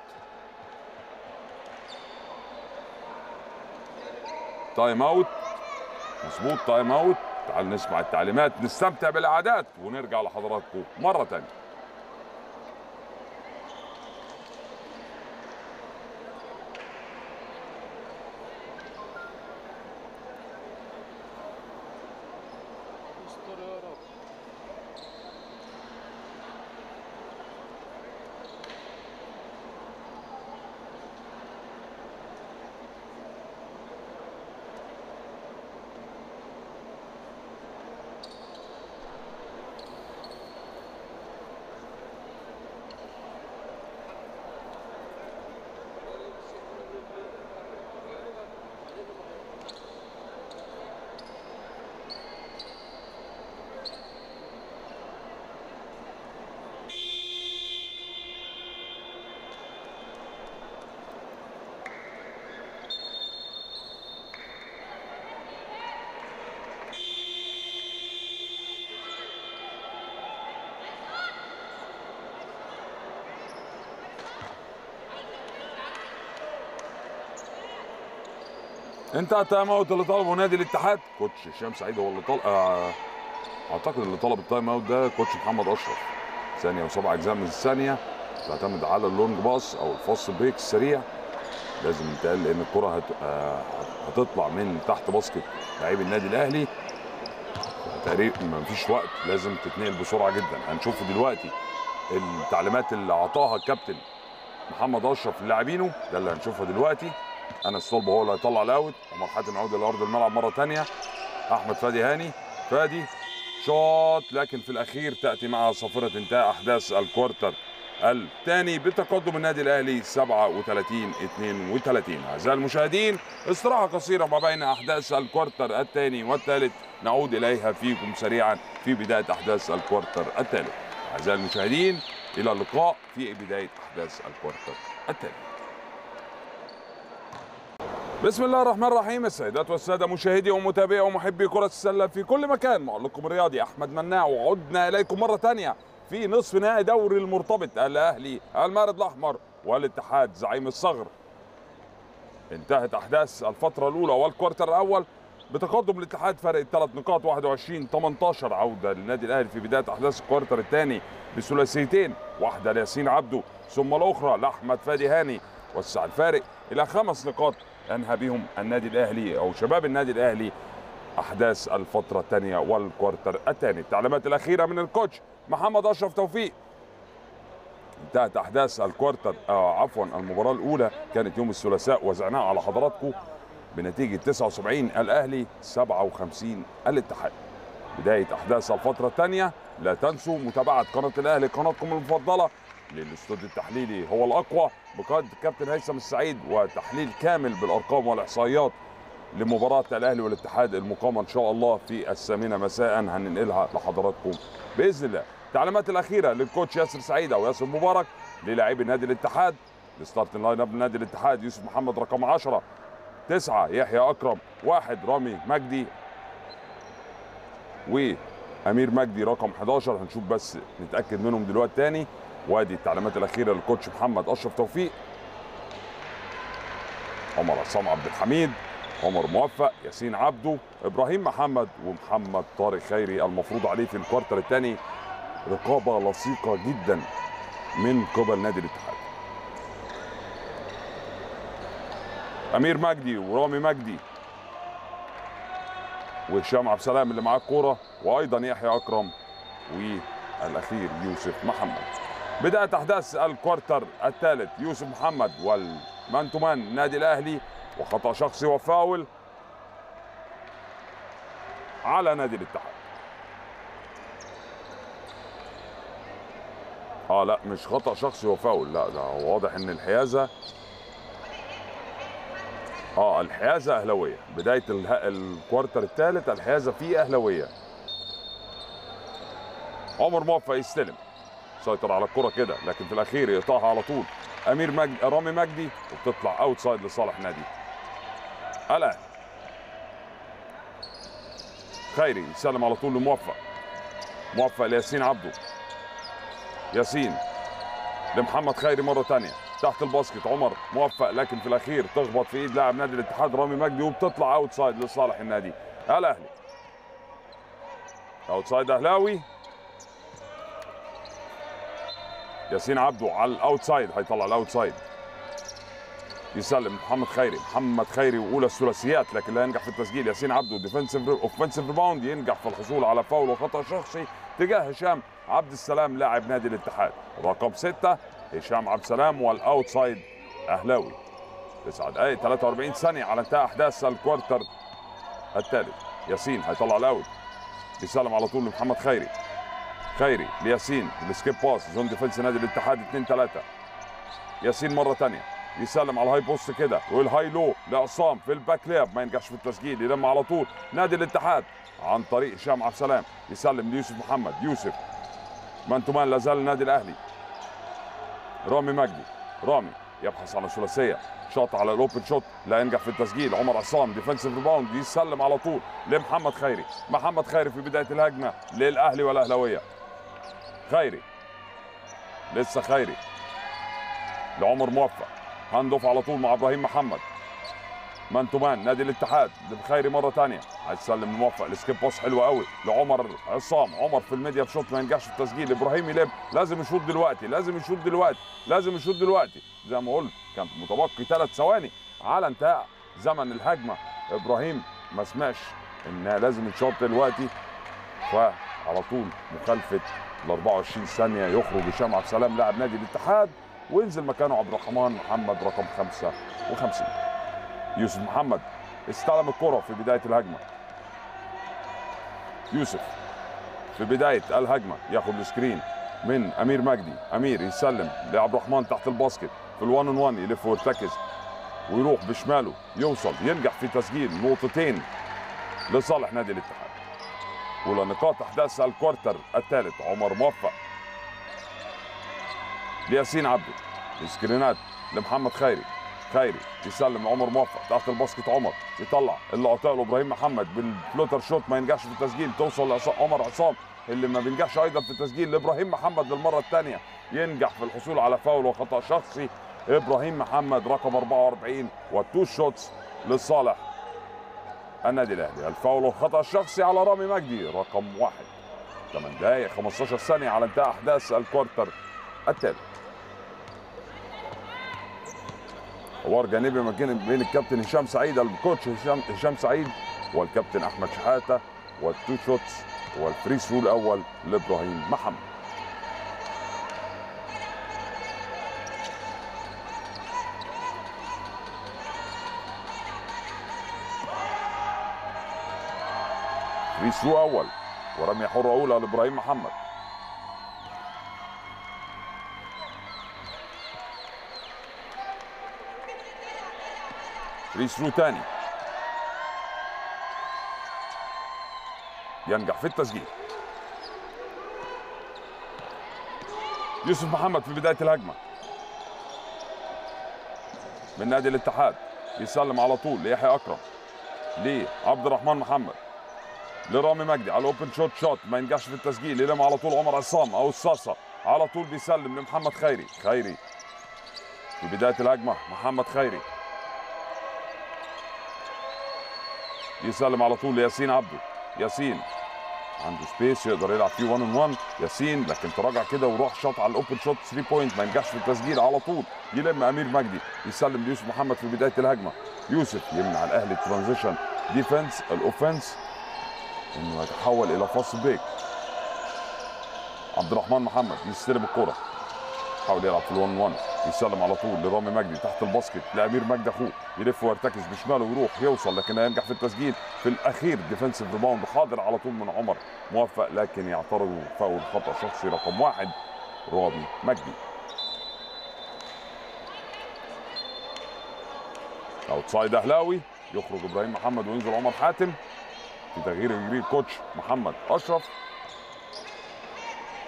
[SPEAKER 1] تايم اوت مظبوط تايم اوت تعال نسمع التعليمات نستمتع بالاعداد ونرجع لحضراتكم مره ثانيه
[SPEAKER 3] استر يا رب
[SPEAKER 1] انتهى التايم اوت اللي طلبه نادي الاتحاد كوتش هشام سعيد هو اللي طلب آه اعتقد اللي طلب التايم اوت ده كوتش محمد اشرف ثانيه وسبع اجزاء من الثانيه تعتمد على اللونج باص او الفاست بريك السريع لازم يتقال لان الكره هت... آه هتطلع من تحت باسكت لعيب النادي الاهلي تقريبا ما فيش وقت لازم تتنقل بسرعه جدا هنشوف دلوقتي التعليمات اللي اعطاها الكابتن محمد اشرف للاعبينه ده اللي هنشوفها دلوقتي انس طلبه هو اللي هيطلع الاوت عمر حاتم يعود الى ارض الملعب مره ثانيه احمد فادي هاني فادي شوط لكن في الاخير تاتي مع صافره انتهاء احداث الكوارتر الثاني بتقدم النادي الاهلي 37 32 اعزائي المشاهدين استراحه قصيره ما بين احداث الكوارتر الثاني والثالث نعود اليها فيكم سريعا في بدايه احداث الكوارتر الثالث اعزائي المشاهدين الى اللقاء في بدايه احداث الكوارتر الثالث بسم الله الرحمن الرحيم السيدات والساده مشاهدي ومتابعي ومحبي كره السله في كل مكان معلقكم الرياضي احمد مناع وعدنا اليكم مره ثانيه في نصف نهائي دوري المرتبط الاهلي المارد الاحمر والاتحاد زعيم الصغر انتهت احداث الفتره الاولى والكوارتر الاول بتقدم الاتحاد فرق ثلاث نقاط 21 18 عوده للنادي الاهلي في بدايه احداث الكوارتر الثاني بثلاثيتين واحده لياسين عبده ثم الاخرى لاحمد فادي هاني وسع الفارق الى خمس نقاط انهى بهم النادي الاهلي او شباب النادي الاهلي احداث الفتره الثانيه والكوارتر الثاني التعليمات الاخيره من الكوتش محمد اشرف توفيق انتهت احداث الكوارتر آه عفوا المباراه الاولى كانت يوم الثلاثاء وزعناها على حضراتكم بنتيجه 79 الاهلي 57 الاتحاد بدايه احداث الفتره الثانيه لا تنسوا متابعه قناه الاهلي قناتكم المفضله للاستوديو التحليلي هو الاقوى بقياده الكابتن هيثم السعيد وتحليل كامل بالارقام والاحصائيات لمباراه الاهلي والاتحاد المقامه ان شاء الله في الثامنه مساء هننقلها لحضراتكم باذن الله التعليمات الاخيره للكوتش ياسر سعيد او ياسر مبارك للاعبي نادي الاتحاد الستارت لاين اب نادي الاتحاد يوسف محمد رقم 10 تسعة يحيى أكرم واحد رامي مجدي وأمير مجدي رقم 11 هنشوف بس نتأكد منهم دلوقتي تاني وادي التعليمات الأخيرة للكوتش محمد أشرف توفيق عمر عصام عبد الحميد عمر موفق ياسين عبده ابراهيم محمد ومحمد طارق خيري المفروض عليه في الكوارتر الثاني رقابه لصيقه جدا من قبل نادي الاتحاد امير مجدي ورامي مجدي وهشام عبد السلام اللي معاه الكوره وايضا يحيى اكرم والاخير يوسف محمد بدايه احداث الكوارتر الثالث يوسف محمد والمان تو مان نادي الاهلي وخطا شخصي وفاول على نادي الاتحاد اه لا مش خطا شخصي وفاول لا ده هو واضح ان الحيازه اه الحيازه اهلاويه بدايه اله... الكوارتر الثالث الحيازه فيه اهلاويه عمر موفق يستلم سيطر على الكره كده لكن في الاخير يقطعها على طول امير مجدي رامي مجدي وبتطلع اوت سايد لصالح نادي الاهلي خيري يسلم على طول لموفق موفق لياسين عبده ياسين لمحمد خيري مره تانية تحت الباسكت عمر موفق لكن في الاخير تخبط في ايد لاعب نادي الاتحاد رامي مجدي وبتطلع اوت سايد لصالح النادي الاهلي اوت سايد اهلاوي ياسين عبده على الاوت سايد هيطلع الاوت سايد يسلم محمد خيري محمد خيري واولى الثلاثيات لكن لا ينجح في التسجيل ياسين عبده ديفنسيف اوفنسيف ريباوند ينجح في الحصول على فاول وخطا شخصي تجاه هشام عبد السلام لاعب نادي الاتحاد رقم ستة هشام عبد السلام والاوت سايد اهلاوي 9 دقائق 43 ثانيه على انتهاء احداث الكوارتر الثالث ياسين هيطلع الاوت يسلم على طول لمحمد خيري خيري لياسين السكيب باس زون ديفنس نادي الاتحاد 2 3 ياسين مره ثانيه يسلم على الهاي بوست كده والهاي لو لعصام في الباك لياب ما ينجحش في التسجيل يلم على طول نادي الاتحاد عن طريق هشام عبد السلام يسلم ليوسف محمد يوسف مان تو مان لا زال النادي الاهلي رامي مجدي رامي يبحث عن الثلاثيه شاط على الاوبن شوت لا ينجح في التسجيل عمر عصام ديفنسيف ريباوند يسلم على طول لمحمد خيري محمد خيري في بدايه الهجمه للاهلي والاهلاويه خيري لسه خيري لعمر موفق هاند اوف على طول مع ابراهيم محمد مان تو مان نادي الاتحاد لخيري مره ثانيه هيسلم موفق السكيب باص حلو قوي لعمر عصام عمر في الميديا بشوط ما ينجحش في التسجيل ابراهيم يلم لازم يشوط دلوقتي لازم يشوط دلوقتي لازم يشوط دلوقتي زي ما قلت كان متبقي ثلاث ثواني على انتهاء زمن الهجمه ابراهيم ما سمعش انها لازم يتشوط دلوقتي فعلى طول مخالفه ال 24 ثانيه يخرج هشام عبد السلام لاعب نادي الاتحاد وينزل مكانه عبد الرحمن محمد رقم 55 يوسف محمد استلم الكرة في بداية الهجمة يوسف في بداية الهجمة ياخد السكرين من أمير مجدي أمير يسلم لعبد الرحمن تحت الباسكت في الوان اون وان يلف ويرتكز ويروح بشماله يوصل ينجح في تسجيل نقطتين لصالح نادي الاتحاد أولى نقاط أحداث الكوارتر الثالث عمر موفق لياسين عبده السكرينات لمحمد خيري خيري يسلم لعمر موفق تحت الباسكت عمر يطلع اللي قاطع له ابراهيم محمد بالفلوتر شوت ما ينجحش في التسجيل توصل لعصام عمر عصام اللي ما بينجحش ايضا في التسجيل لابراهيم محمد للمره الثانيه ينجح في الحصول على فاول وخطا شخصي ابراهيم محمد رقم 44 والتو شوتس لصالح النادي الاهلي الفاول والخطا الشخصي على رامي مجدي رقم واحد 8 دقائق 15 ثانيه على انتهاء احداث الكوارتر الثالث حوار جانبي ما كان بين الكابتن هشام سعيد الكوتش هشام هشام سعيد والكابتن احمد شحاته والتو شوتس والفري ثرو الاول لابراهيم محمد فري ثرو اول ورميه حره اولى لابراهيم محمد فري ثرو تاني ينجح في التسجيل يوسف محمد في بدايه الهجمه من نادي الاتحاد يسلم على طول ليحيى اكرم لعبد الرحمن محمد لرامي مجدي على الاوبن شوت شوت ما ينجحش في التسجيل يلم على طول عمر عصام او الصاصه على طول بيسلم لمحمد خيري خيري في بدايه الهجمه محمد خيري يسلم على طول لياسين عبده ياسين عنده سبيس يقدر يلعب فيه 1 اون 1 ياسين لكن تراجع كده وروح شاط على الاوبن شوت 3 بوينت ما ينجحش في التسجيل على طول يلم امير مجدي يسلم ليوسف محمد في بدايه الهجمه يوسف يمنع الاهلي الترانزيشن ديفense الاوفنس انه يتحول الى فاست بريك عبد الرحمن محمد يستلم الكره حاول يلعب في الون 1 يسلم على طول لرامي مجدي تحت الباسكت لامير مجدي اخوه يلف ويرتكز بشماله ويروح يوصل لكن لا ينجح في التسجيل في الاخير ديفنسيف ريباوند حاضر على طول من عمر موفق لكن يعترض فاول خطا شخصي رقم واحد رامي مجدي اوتسايد اهلاوي يخرج ابراهيم محمد وينزل عمر حاتم في تغيير يجري الكوتش محمد اشرف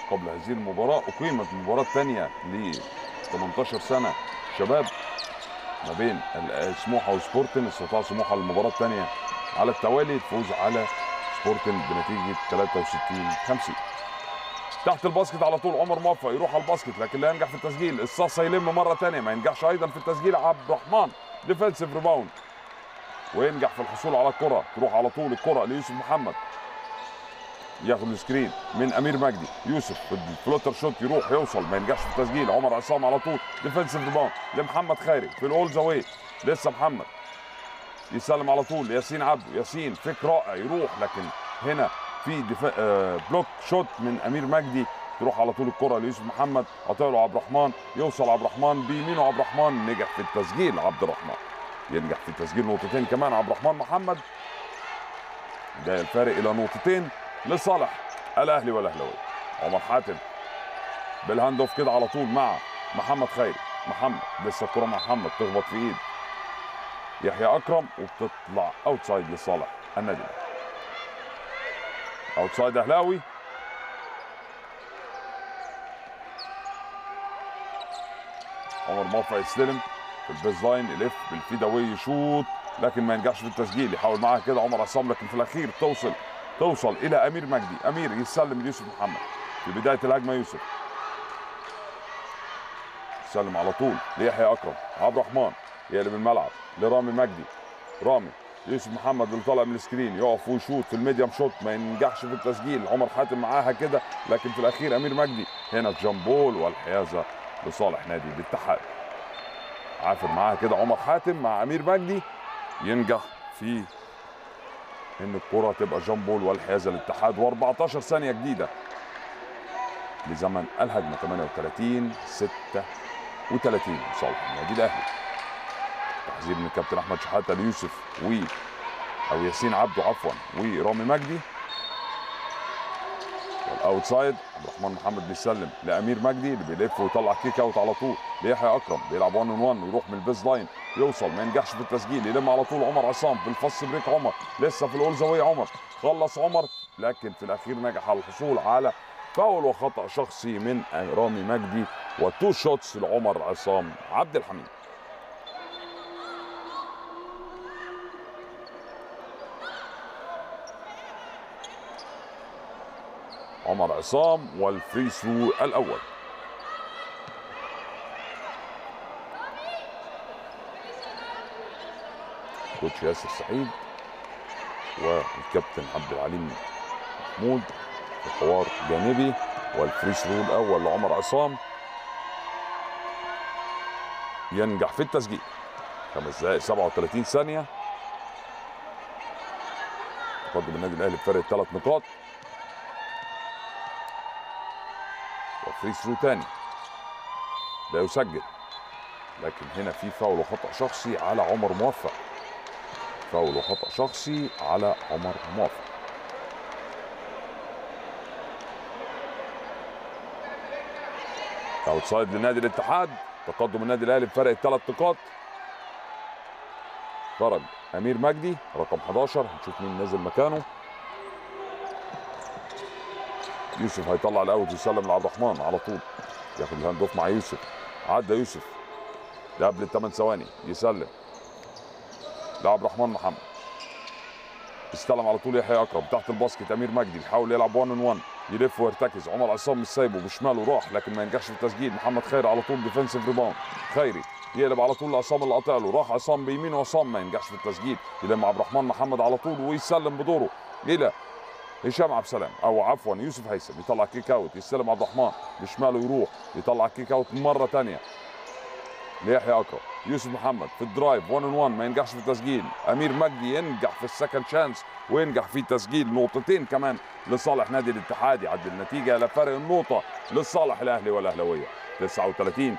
[SPEAKER 1] قبل هذه المباراه اقيمت مباراه ثانيه ل 18 سنه شباب ما بين ال- سموحه وسبورتن استطاع سموحه المباراه الثانيه على التوالي الفوز على سبورتن بنتيجه 63 50 تحت الباسكت على طول عمر موفق يروح على الباسكت لكن لا ينجح في التسجيل الصاصه يلم مره ثانيه ما ينجحش ايضا في التسجيل عبد الرحمن ديفensive ريباوند وينجح في الحصول على الكره تروح على طول الكره ليوسف محمد ياخد السكرين من امير مجدي يوسف في الفلوتر شوت يروح يوصل ما ينجحش في التسجيل عمر عصام على طول ديفensive ريباوند لمحمد خيري في الاول زاويه لسه محمد يسلم على طول ياسين عبده ياسين فيك رائع يروح لكن هنا في دفا... آه بلوك شوت من امير مجدي تروح على طول الكره ليوسف محمد قطع له عبد الرحمن يوصل عبد الرحمن بيمينه عبد الرحمن نجح في التسجيل عبد الرحمن ينجح في تسجيل نقطتين كمان عبد الرحمن محمد ده الفارق الى نقطتين لصالح الاهلي والاهلاوي عمر حاتم بالهاند اوف كده على طول مع محمد خيري محمد لسه الكره مع محمد تخبط في ايد يحيى اكرم وبتطلع اوتسايد لصالح النادي الأهلي. اوتسايد اهلاوي عمر موفق يستلم في البيز لاين يلف بالفيداوي يشوط لكن ما ينجحش في التسجيل يحاول معاها كده عمر عصام لكن في الاخير توصل توصل الى امير مجدي امير يسلم ليوسف محمد في بدايه الهجمه يوسف يسلم على طول ليحيى اكرم عبد الرحمن يقلب الملعب لرامي مجدي رامي يوسف محمد اللي طالع من السكرين يقف ويشوط في الميديم شوت ما ينجحش في التسجيل عمر حاتم معاها كده لكن في الاخير امير مجدي هنا جامبول والحيازه لصالح نادي الاتحاد عافر معاها كده عمر حاتم مع امير مجدي ينجح في ان الكره تبقى جامبول والحيازه للاتحاد و14 ثانيه جديده لزمن الهجمه 38 36 لصالح النادي الاهلي تحذير من الكابتن احمد شحاته ليوسف و او ياسين عبده عفوا ورامي مجدي والاوتسايد عبد الرحمن محمد بيسلم لامير مجدي اللي بيلف ويطلع كيك اوت على طول ليحيى اكرم بيلعب 1 1 ويروح من البيز لاين يوصل ما ينجحش في التسجيل يلم على طول عمر عصام بالفص بريك عمر لسه في الاول زاويه عمر خلص عمر لكن في الاخير نجح على الحصول على فاول وخطا شخصي من رامي مجدي وتو شوتس لعمر عصام عبد الحميد عمر عصام والفري ثرو الاول كوتش ياسر سعيد والكابتن عبد العليم محمود في حوار جانبي والفري ثرو الاول لعمر عصام ينجح في التسجيل خمس دقائق 37 ثانيه تقدم النادي الاهلي بفارق ثلاث نقاط وفري ثرو تاني لا يسجل لكن هنا في فاول وخطا شخصي على عمر موفق فاول وخطا شخصي على عمر موفق اوتسايد لنادي الاتحاد تقدم النادي الاهلي بفرق ثلاث نقاط خرج امير مجدي رقم 11 هنشوف مين نازل مكانه يوسف هيطلع الاوت يسلم لعبد الرحمن على طول ياخد الهاند اوف مع يوسف عدى يوسف ده قبل الثمان ثواني يسلم لعبد الرحمن محمد استلم على طول يحيى اكرم تحت الباسكت امير مجدي بيحاول يلعب 1 ان 1 يلف ويرتكز عمر عصام مش سايبه بشماله راح لكن ما ينجحش في التسجيل محمد خيري على طول ديفensive ريباوند خيري يقلب على طول لعصام اللي قاطع له راح عصام بيمينه عصام ما ينجحش في التسجيل يلم عبد الرحمن محمد على طول ويسلم بدوره الى هشام عبد السلام او عفوا يوسف هيثم يطلع كيك اوت يستلم عبد الرحمن بشماله يروح يطلع كيك اوت مره ثانيه ليحيى اكرم يوسف محمد في الدرايف 1 ان 1 ما ينجحش في التسجيل امير مجدي ينجح في السكند شانس وينجح في تسجيل نقطتين كمان لصالح نادي الاتحاد يعدي النتيجه الى فرق النقطه لصالح الاهلي والاهلاويه 39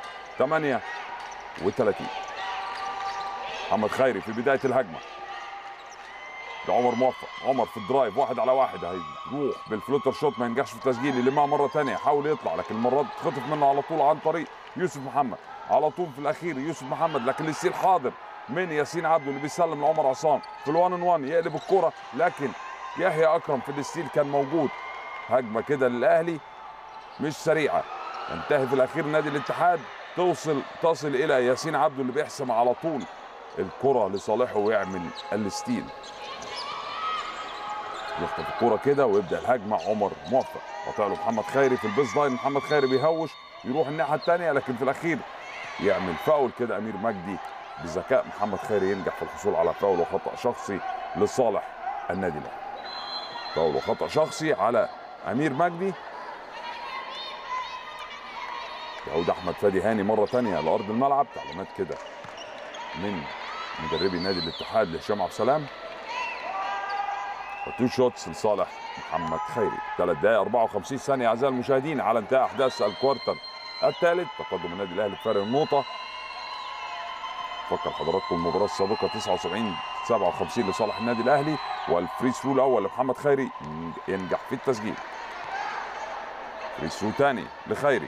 [SPEAKER 1] 38 محمد خيري في بدايه الهجمه لعمر موفق عمر في الدرايف واحد على واحد هيروح بالفلوتر شوت ما ينجحش في التسجيل يلمها مره ثانيه يحاول يطلع لكن المره دي تخطف منه على طول عن طريق يوسف محمد على طول في الاخير يوسف محمد لكن الستيل حاضر من ياسين عبده اللي بيسلم لعمر عصام في الوان ان وان يقلب الكره لكن يحيى اكرم في الستيل كان موجود هجمه كده للاهلي مش سريعه ينتهي في الاخير نادي الاتحاد توصل تصل الى ياسين عبده اللي بيحسم على طول الكره لصالحه ويعمل الستيل يخطف الكرة كده ويبدا الهجمه عمر موفق قاطع له محمد خيري في البيس لاين محمد خيري بيهوش يروح الناحيه الثانيه لكن في الاخير يعمل فاول كده امير مجدي بذكاء محمد خيري ينجح في الحصول على فاول وخطا شخصي لصالح النادي الاهلي فاول وخطا شخصي على امير مجدي يعود احمد فادي هاني مره ثانيه لارض الملعب تعليمات كده من مدربي نادي الاتحاد لهشام عبد السلام وتو شوتس لصالح محمد خيري 3 دقائق 54 ثانيه اعزائي المشاهدين على انتهاء احداث الكوارتر الثالث تقدم النادي الاهلي بفارق النقطه فكر حضراتكم المباراه السابقه 79 57 لصالح النادي الاهلي والفري ثرو الاول لمحمد خيري ينجح في التسجيل فري ثرو ثاني لخيري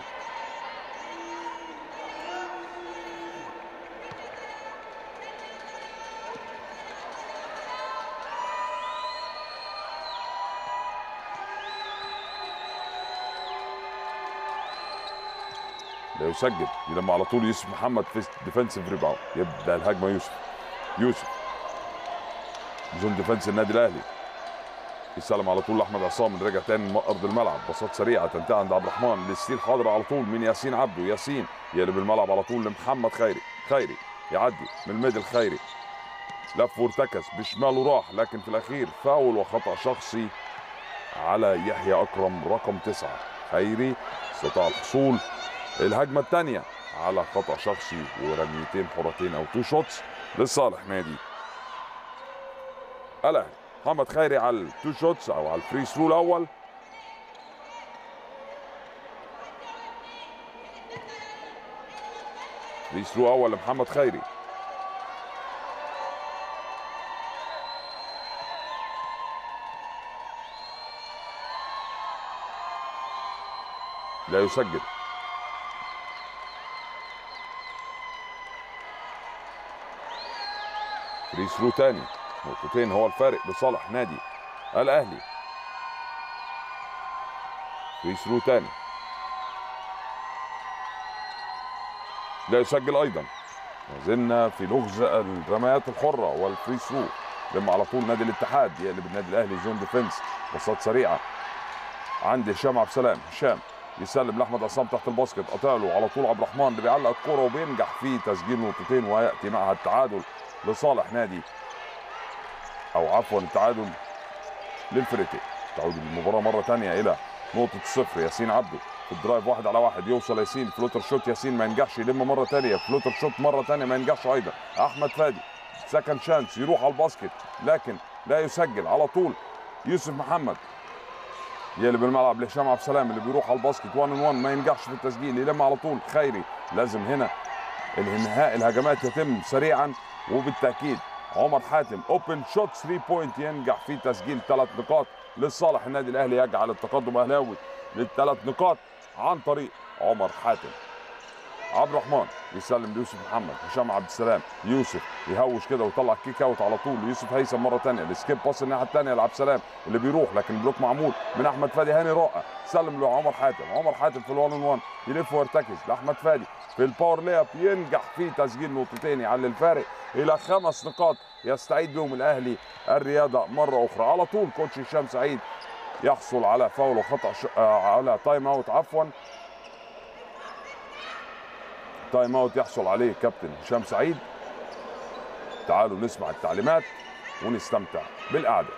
[SPEAKER 1] لا يسجل يلم على طول يوسف محمد في ديفensive ريباوند يبدا الهجمه يوسف يوسف زون ديفنس النادي الاهلي يسلم على طول لاحمد عصام رجع تاني من ارض الملعب باصات سريعه تنتهي عند عبد الرحمن للستيل حاضر على طول من ياسين عبده ياسين يقلب الملعب على طول لمحمد خيري خيري يعدي من الميدل خيري لف وارتكس بشماله راح لكن في الاخير فاول وخطا شخصي على يحيى اكرم رقم تسعه خيري استطاع الحصول الهجمه الثانيه على خطا شخصي ورميتين حرتين او تو شوتس لصالح نادي الاهلي محمد خيري على التو شوتس او على الفري ثرو الاول فري ثرو اول لمحمد خيري لا يسجل فري ثرو تاني نقطتين هو الفارق لصالح نادي الاهلي فري ثرو تاني لا يسجل ايضا ما زلنا في لغز الرميات الحره والفري ثرو لما على طول نادي الاتحاد يقلب النادي الاهلي زون ديفنس بساط سريعه عند هشام عبد السلام هشام يسلم لاحمد عصام تحت الباسكت قطع له على طول عبد الرحمن اللي بيعلق الكوره وبينجح في تسجيل نقطتين وياتي معها التعادل لصالح نادي او عفوا التعادل للفريقين تعود المباراه مره ثانيه الى نقطه الصفر ياسين عبده في الدرايف واحد على واحد يوصل ياسين فلوتر شوت ياسين ما ينجحش يلم مره ثانيه فلوتر شوت مره ثانيه ما ينجحش ايضا احمد فادي سكند شانس يروح على الباسكت لكن لا يسجل على طول يوسف محمد يقلب الملعب لهشام عبد السلام اللي بيروح على الباسكت 1 ان 1 ما ينجحش في التسجيل يلم على طول خيري لازم هنا الانهاء الهجمات يتم سريعا وبالتاكيد عمر حاتم اوبن شوت 3 بوينت ينجح في تسجيل ثلاث نقاط لصالح النادي الاهلي يجعل التقدم اهلاوي للثلاث نقاط عن طريق عمر حاتم عبد الرحمن يسلم ليوسف محمد هشام عبد السلام يوسف يهوش كده ويطلع كيك اوت على طول يوسف هيثم مره ثانيه السكيب باس الناحيه الثانيه لعبد السلام اللي بيروح لكن بلوك معمول من احمد فادي هاني رائع سلم لعمر حاتم عمر حاتم في الوان 1 يلف ويرتكز لاحمد فادي في الباور لياب ينجح في تسجيل نقطتين يعلي الفارق الى خمس نقاط يستعيد بهم الاهلي الرياضه مره اخرى على طول كوتش هشام سعيد يحصل على فاول وخطا ش... آه على تايم اوت عفوا تايم اوت يحصل عليه كابتن هشام سعيد تعالوا نسمع التعليمات ونستمتع بالقعده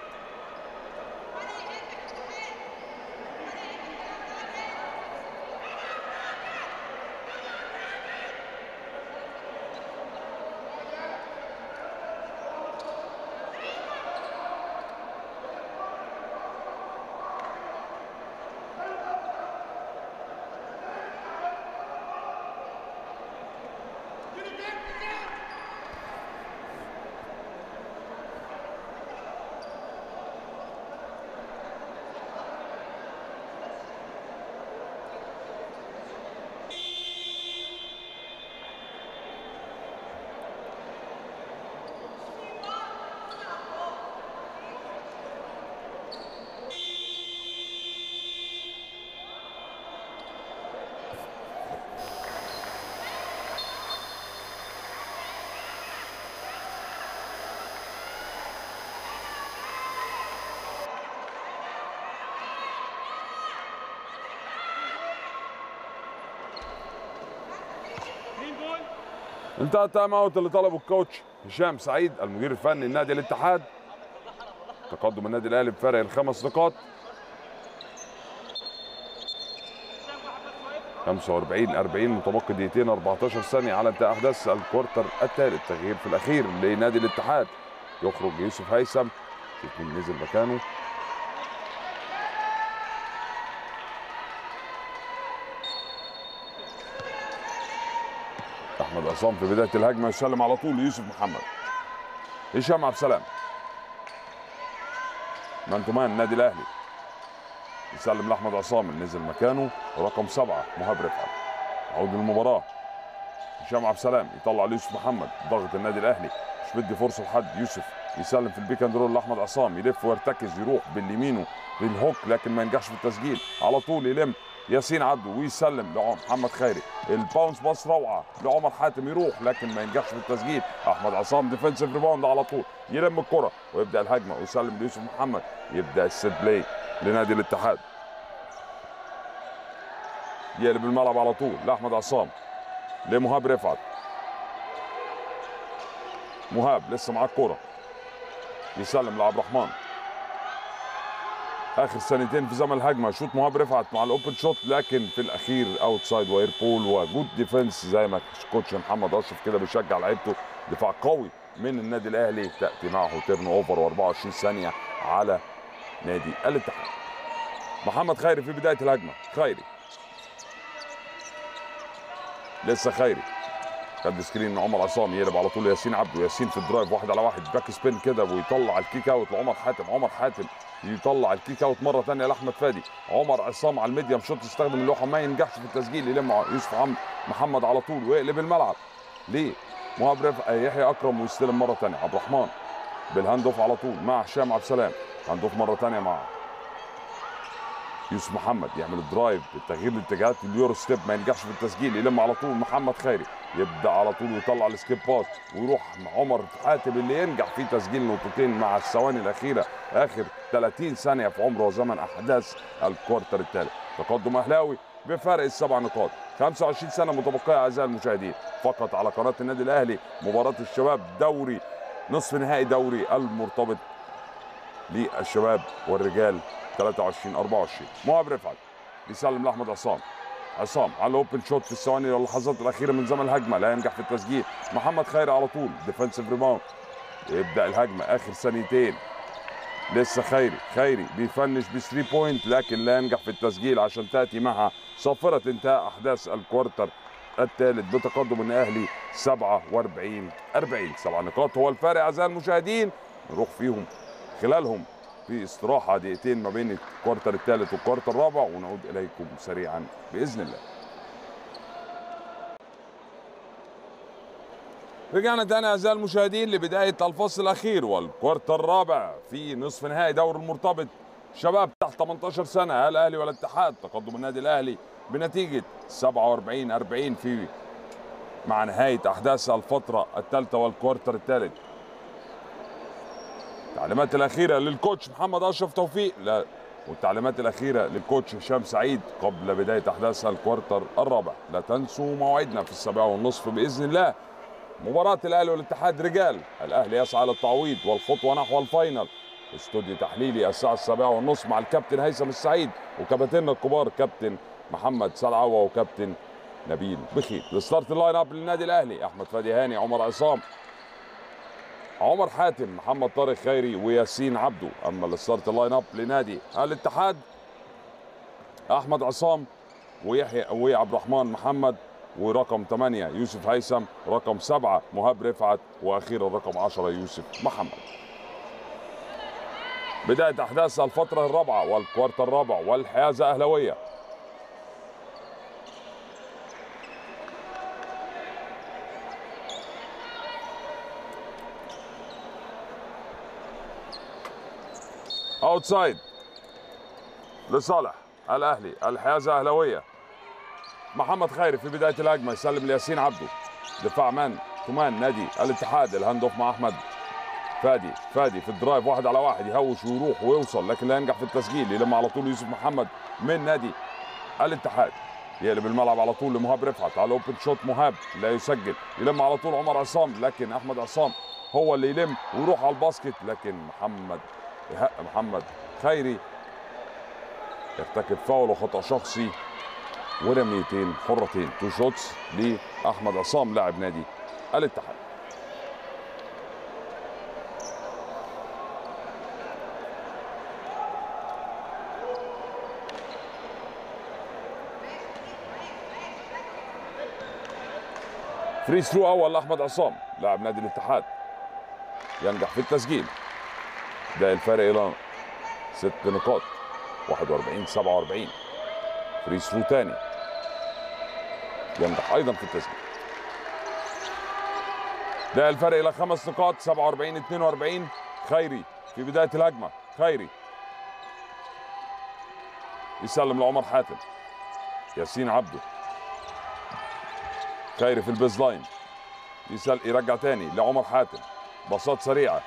[SPEAKER 1] انتهى التايم اوت اللي طلبه الكوتش هشام سعيد المدير الفني لنادي الاتحاد تقدم النادي الاهلي بفارق الخمس نقاط 45 40 متبقي دقيقتين 14 ثانيه على انتهاء احداث الكوارتر الثالث تغيير في الاخير لنادي الاتحاد يخرج يوسف هيثم شوف مين نزل مكانه احمد عصام في بدايه الهجمه يسلم على طول ليوسف محمد هشام عبد السلام مان تو مان النادي الاهلي يسلم لاحمد عصام اللي نزل مكانه رقم سبعه مهاب رفعت عود المباراه هشام عبد السلام يطلع ليوسف محمد ضغط النادي الاهلي مش مدي فرصه لحد يوسف يسلم في البيك اند رول لاحمد عصام يلف ويرتكز يروح باليمينه بالهوك لكن ما ينجحش في التسجيل على طول يلم ياسين عبده ويسلم لمحمد خيري الباونس باص روعه لعمر حاتم يروح لكن ما ينجحش في التسجيل احمد عصام ديفنسيف ريباوند على طول يلم الكره ويبدا الهجمه ويسلم ليوسف محمد يبدا السيت بلاي لنادي الاتحاد يقلب الملعب على طول لاحمد عصام لمهاب رفعت مهاب لسه معاه الكوره يسلم لعبد الرحمن اخر ثانيتين في زمن الهجمه شوت مهاب رفعت مع الاوبن شوت لكن في الاخير اوت سايد واير بول وجود ديفنس زي ما كوتش محمد اشرف كده بيشجع لعيبته دفاع قوي من النادي الاهلي تاتي معه تيرن اوفر و24 ثانيه على نادي الاتحاد محمد خيري في بدايه الهجمه خيري لسه خيري خد سكرين من عمر عصام يقلب على طول ياسين عبده ياسين في الدرايف واحد على واحد باك سبين كده ويطلع الكيك اوت لعمر حاتم عمر حاتم يطلع الكيك اوت مره ثانيه لاحمد فادي عمر عصام على الميديم شوت يستخدم اللوحه ما ينجحش في التسجيل يلم يوسف عم محمد على طول ويقلب الملعب ليه؟ مهاب رفع يحيى اكرم ويستلم مره ثانيه عبد الرحمن بالهاند اوف على طول مع هشام عبد السلام هاند اوف مره ثانيه مع يوسف محمد يعمل الدرايف بالتغيير الاتجاهات اليورو ستيب ما ينجحش في التسجيل يلم على طول محمد خيري يبدا على طول ويطلع السكيب باس ويروح مع عمر حاتم اللي ينجح في تسجيل نقطتين مع الثواني الاخيره اخر 30 ثانيه في عمره وزمن احداث الكوارتر الثالث تقدم اهلاوي بفارق السبع نقاط 25 سنه متبقيه اعزائي المشاهدين فقط على قناه النادي الاهلي مباراه الشباب دوري نصف نهائي دوري المرتبط للشباب والرجال 23 24 مهاب رفعت يسلم لاحمد عصام عصام على الاوبن شوت في الثواني واللحظات الاخيره من زمن الهجمه لا ينجح في التسجيل محمد خيري على طول ديفنسيف ريباوند يبدا الهجمه اخر ثانيتين لسه خيري خيري بيفنش ب 3 بوينت لكن لا ينجح في التسجيل عشان تاتي معها صافره انتهاء احداث الكوارتر الثالث بتقدم الاهلي 47 40 سبع نقاط هو الفارق اعزائي المشاهدين نروح فيهم خلالهم في استراحه دقيقتين ما بين الكوارتر الثالث والكوارتر الرابع ونعود اليكم سريعا باذن الله. رجعنا تاني اعزائي المشاهدين لبدايه الفصل الاخير والكوارتر الرابع في نصف نهائي دوري المرتبط شباب تحت 18 سنه الاهلي والاتحاد تقدم النادي الاهلي بنتيجه 47 40 في مع نهايه احداث الفتره الثالثه والكوارتر الثالث التعليمات الاخيره للكوتش محمد اشرف توفيق لا والتعليمات الاخيره للكوتش هشام سعيد قبل بدايه احداث الكوارتر الرابع لا تنسوا موعدنا في السابعه والنصف باذن الله مباراه الاهلي والاتحاد رجال الاهلي يسعى للتعويض والخطوه نحو الفاينل استوديو تحليلي الساعه السابعه والنصف مع الكابتن هيثم السعيد وكباتننا الكبار كابتن محمد سلعوه وكابتن نبيل بخيت الستارت اللاين اب للنادي الاهلي احمد فادي هاني عمر عصام عمر حاتم محمد طارق خيري وياسين عبده اما الستارت لاين اب لنادي الاتحاد احمد عصام ويحيى وعبد الرحمن محمد ورقم 8 يوسف هيثم رقم 7 مهاب رفعت واخيرا رقم 10 يوسف محمد بداية أحداث الفترة الرابعة والكوارتر الرابع والحيازة أهلوية اوتسايد لصالح الاهلي الحيازه اهلاويه محمد خيري في بدايه الهجمه يسلم لياسين عبده دفاع مان كمان نادي الاتحاد الهاند اوف مع احمد فادي فادي في الدرايف واحد على واحد يهوش ويروح ويوصل لكن لا ينجح في التسجيل يلم على طول يوسف محمد من نادي الاتحاد يقلب الملعب على طول لمهاب رفعت على الاوبن شوت مهاب لا يسجل يلم على طول عمر عصام لكن احمد عصام هو اللي يلم ويروح على الباسكت لكن محمد يحق محمد خيري يرتكب فاول وخطا شخصي ورميتين حرتين تو شوتس لاحمد عصام لاعب نادي الاتحاد فري ثرو اول لاحمد عصام لاعب نادي الاتحاد ينجح في التسجيل ده الفارق الى ست نقاط 41 47 فري ثرو تاني ينجح ايضا في التسجيل ده الفرق الى خمس نقاط 47 42 خيري في بدايه الهجمه خيري يسلم لعمر حاتم ياسين عبده خيري في البيز لاين يسال يرجع تاني لعمر حاتم باصات سريعه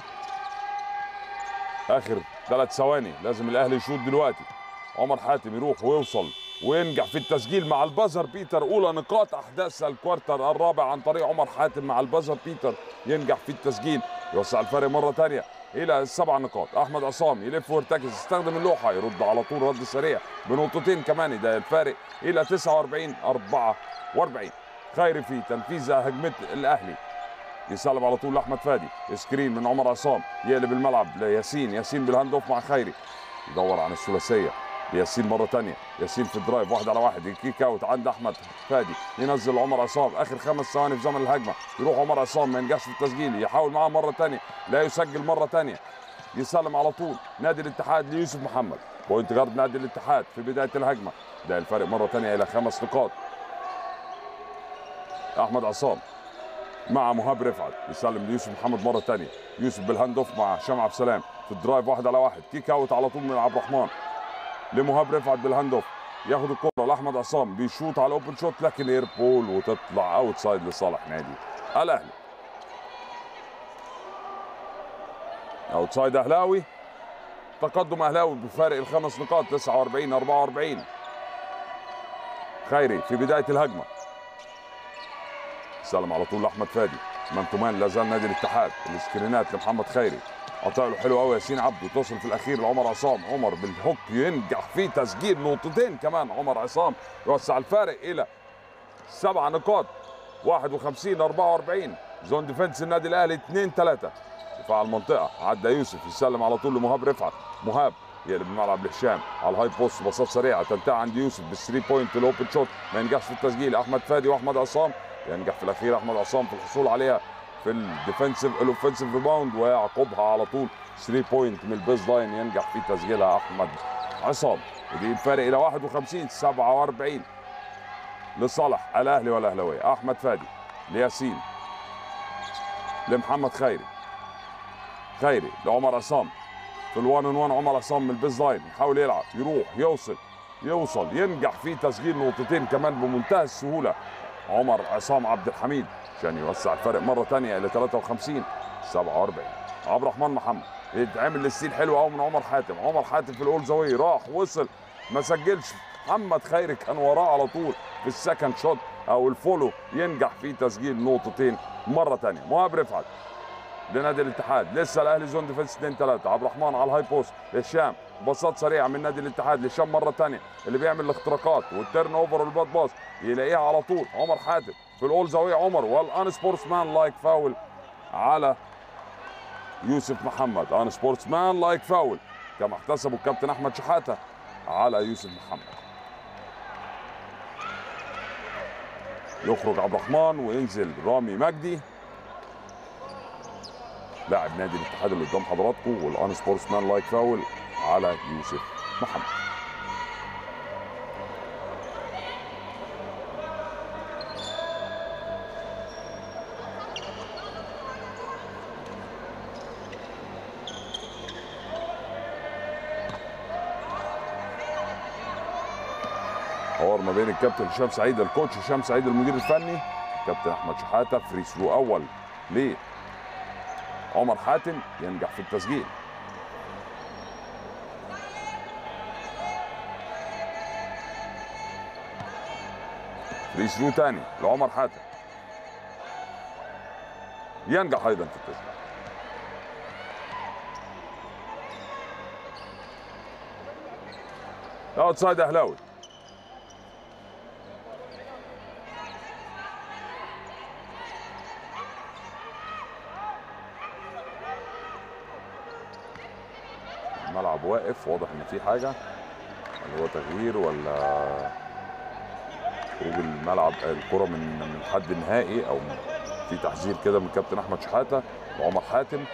[SPEAKER 1] اخر ثلاث ثواني لازم الاهلي يشوط دلوقتي عمر حاتم يروح ويوصل وينجح في التسجيل مع البازر بيتر اولى نقاط احداث الكوارتر الرابع عن طريق عمر حاتم مع البازر بيتر ينجح في التسجيل يوسع الفرق مره ثانيه الى السبع نقاط احمد عصام يلف ويرتكز يستخدم اللوحه يرد على طول رد سريع بنقطتين كمان ده الفارق الى 49 44 خيري في تنفيذ هجمه الاهلي يسلم على طول لاحمد فادي سكرين من عمر عصام يقلب الملعب لياسين ياسين بالهاند اوف مع خيري يدور عن الثلاثيه ياسين مره ثانيه ياسين في الدرايف واحد على واحد يكيك اوت عند احمد فادي ينزل عمر عصام اخر خمس ثواني في زمن الهجمه يروح عمر عصام ما ينجحش في التسجيل يحاول معاه مره ثانيه لا يسجل مره ثانيه يسلم على طول نادي الاتحاد ليوسف محمد بوينت جارد نادي الاتحاد في بدايه الهجمه ده الفرق مره ثانيه الى خمس نقاط احمد عصام مع مهاب رفعت يسلم ليوسف محمد مره ثانيه يوسف بالهاند اوف مع هشام عبد السلام في الدرايف واحد على واحد كيك اوت على طول من عبد الرحمن لمهاب رفعت بالهاند اوف ياخد الكره لاحمد عصام بيشوط على اوبن شوت لكن اير بول وتطلع اوت سايد لصالح نادي الاهلي اوت سايد اهلاوي تقدم اهلاوي بفارق الخمس نقاط 49 44 خيري في بدايه الهجمه سلم على طول لاحمد فادي مان تو مان لا زال نادي الاتحاد السكرينات لمحمد خيري قطع له حلو قوي ياسين عبده توصل في الاخير لعمر عصام عمر بالهوك ينجح في تسجيل نقطتين كمان عمر عصام يوسع الفارق الى سبع نقاط 51 44 زون ديفنس النادي الاهلي 2 3 دفاع المنطقه عدى يوسف يسلم على طول لمهاب رفعت مهاب يقلب الملعب لهشام على الهاي بوست باصات سريعه تنتهي عند يوسف بالثري بوينت الاوبن شوت ما ينجحش في التسجيل احمد فادي واحمد عصام ينجح في الاخير احمد عصام في الحصول عليها في الديفنسيف الاوفنسيف ريباوند ويعقبها على طول 3 بوينت من البيز لاين ينجح في تسجيلها احمد عصام ودي الفارق الى 51 47 لصالح الاهلي والاهلاويه احمد فادي لياسين لمحمد خيري خيري لعمر عصام في الوان ان وان عمر عصام من البيز لاين يحاول يلعب يروح يوصل يوصل ينجح في تسجيل نقطتين كمان بمنتهى السهوله عمر عصام عبد الحميد عشان يوسع الفرق مره ثانيه الى 53 47 عبد الرحمن محمد يتعمل للسيل حلو قوي من عمر حاتم عمر حاتم في الاول زاويه راح وصل ما سجلش محمد خيري كان وراه على طول في السكند شوت او الفولو ينجح في تسجيل نقطتين مره ثانيه مهاب رفعت لنادي الاتحاد لسه الاهلي زون ديفنس 2 3 عبد الرحمن على الهاي بوست هشام باصات سريعه من نادي الاتحاد لهشام مره ثانيه اللي بيعمل الاختراقات والتيرن اوفر والباد باص يلاقيها على طول عمر حاتم في الاول زاويه عمر والان سبورتس مان لايك فاول على يوسف محمد ان سبورتس مان لايك فاول كما احتسبه الكابتن احمد شحاته على يوسف محمد يخرج عبد الرحمن وينزل رامي مجدي لاعب نادي الاتحاد اللي قدام حضراتكم والان سبورتس مان لايك فاول على يوسف محمد حوار ما بين الكابتن هشام سعيد الكوتش هشام سعيد المدير الفني كابتن احمد شحاته فري ثرو اول ليه عمر حاتم ينجح في التسجيل فري ثرو تاني لعمر حاتم ينجح ايضا في التسجيل اوتسايد اهلاوي الملعب واقف واضح ان في حاجه اللي هو تغيير ولا خروج الملعب الكره من من حد نهائي او في تحذير كده من كابتن احمد شحاته وعمر حاتم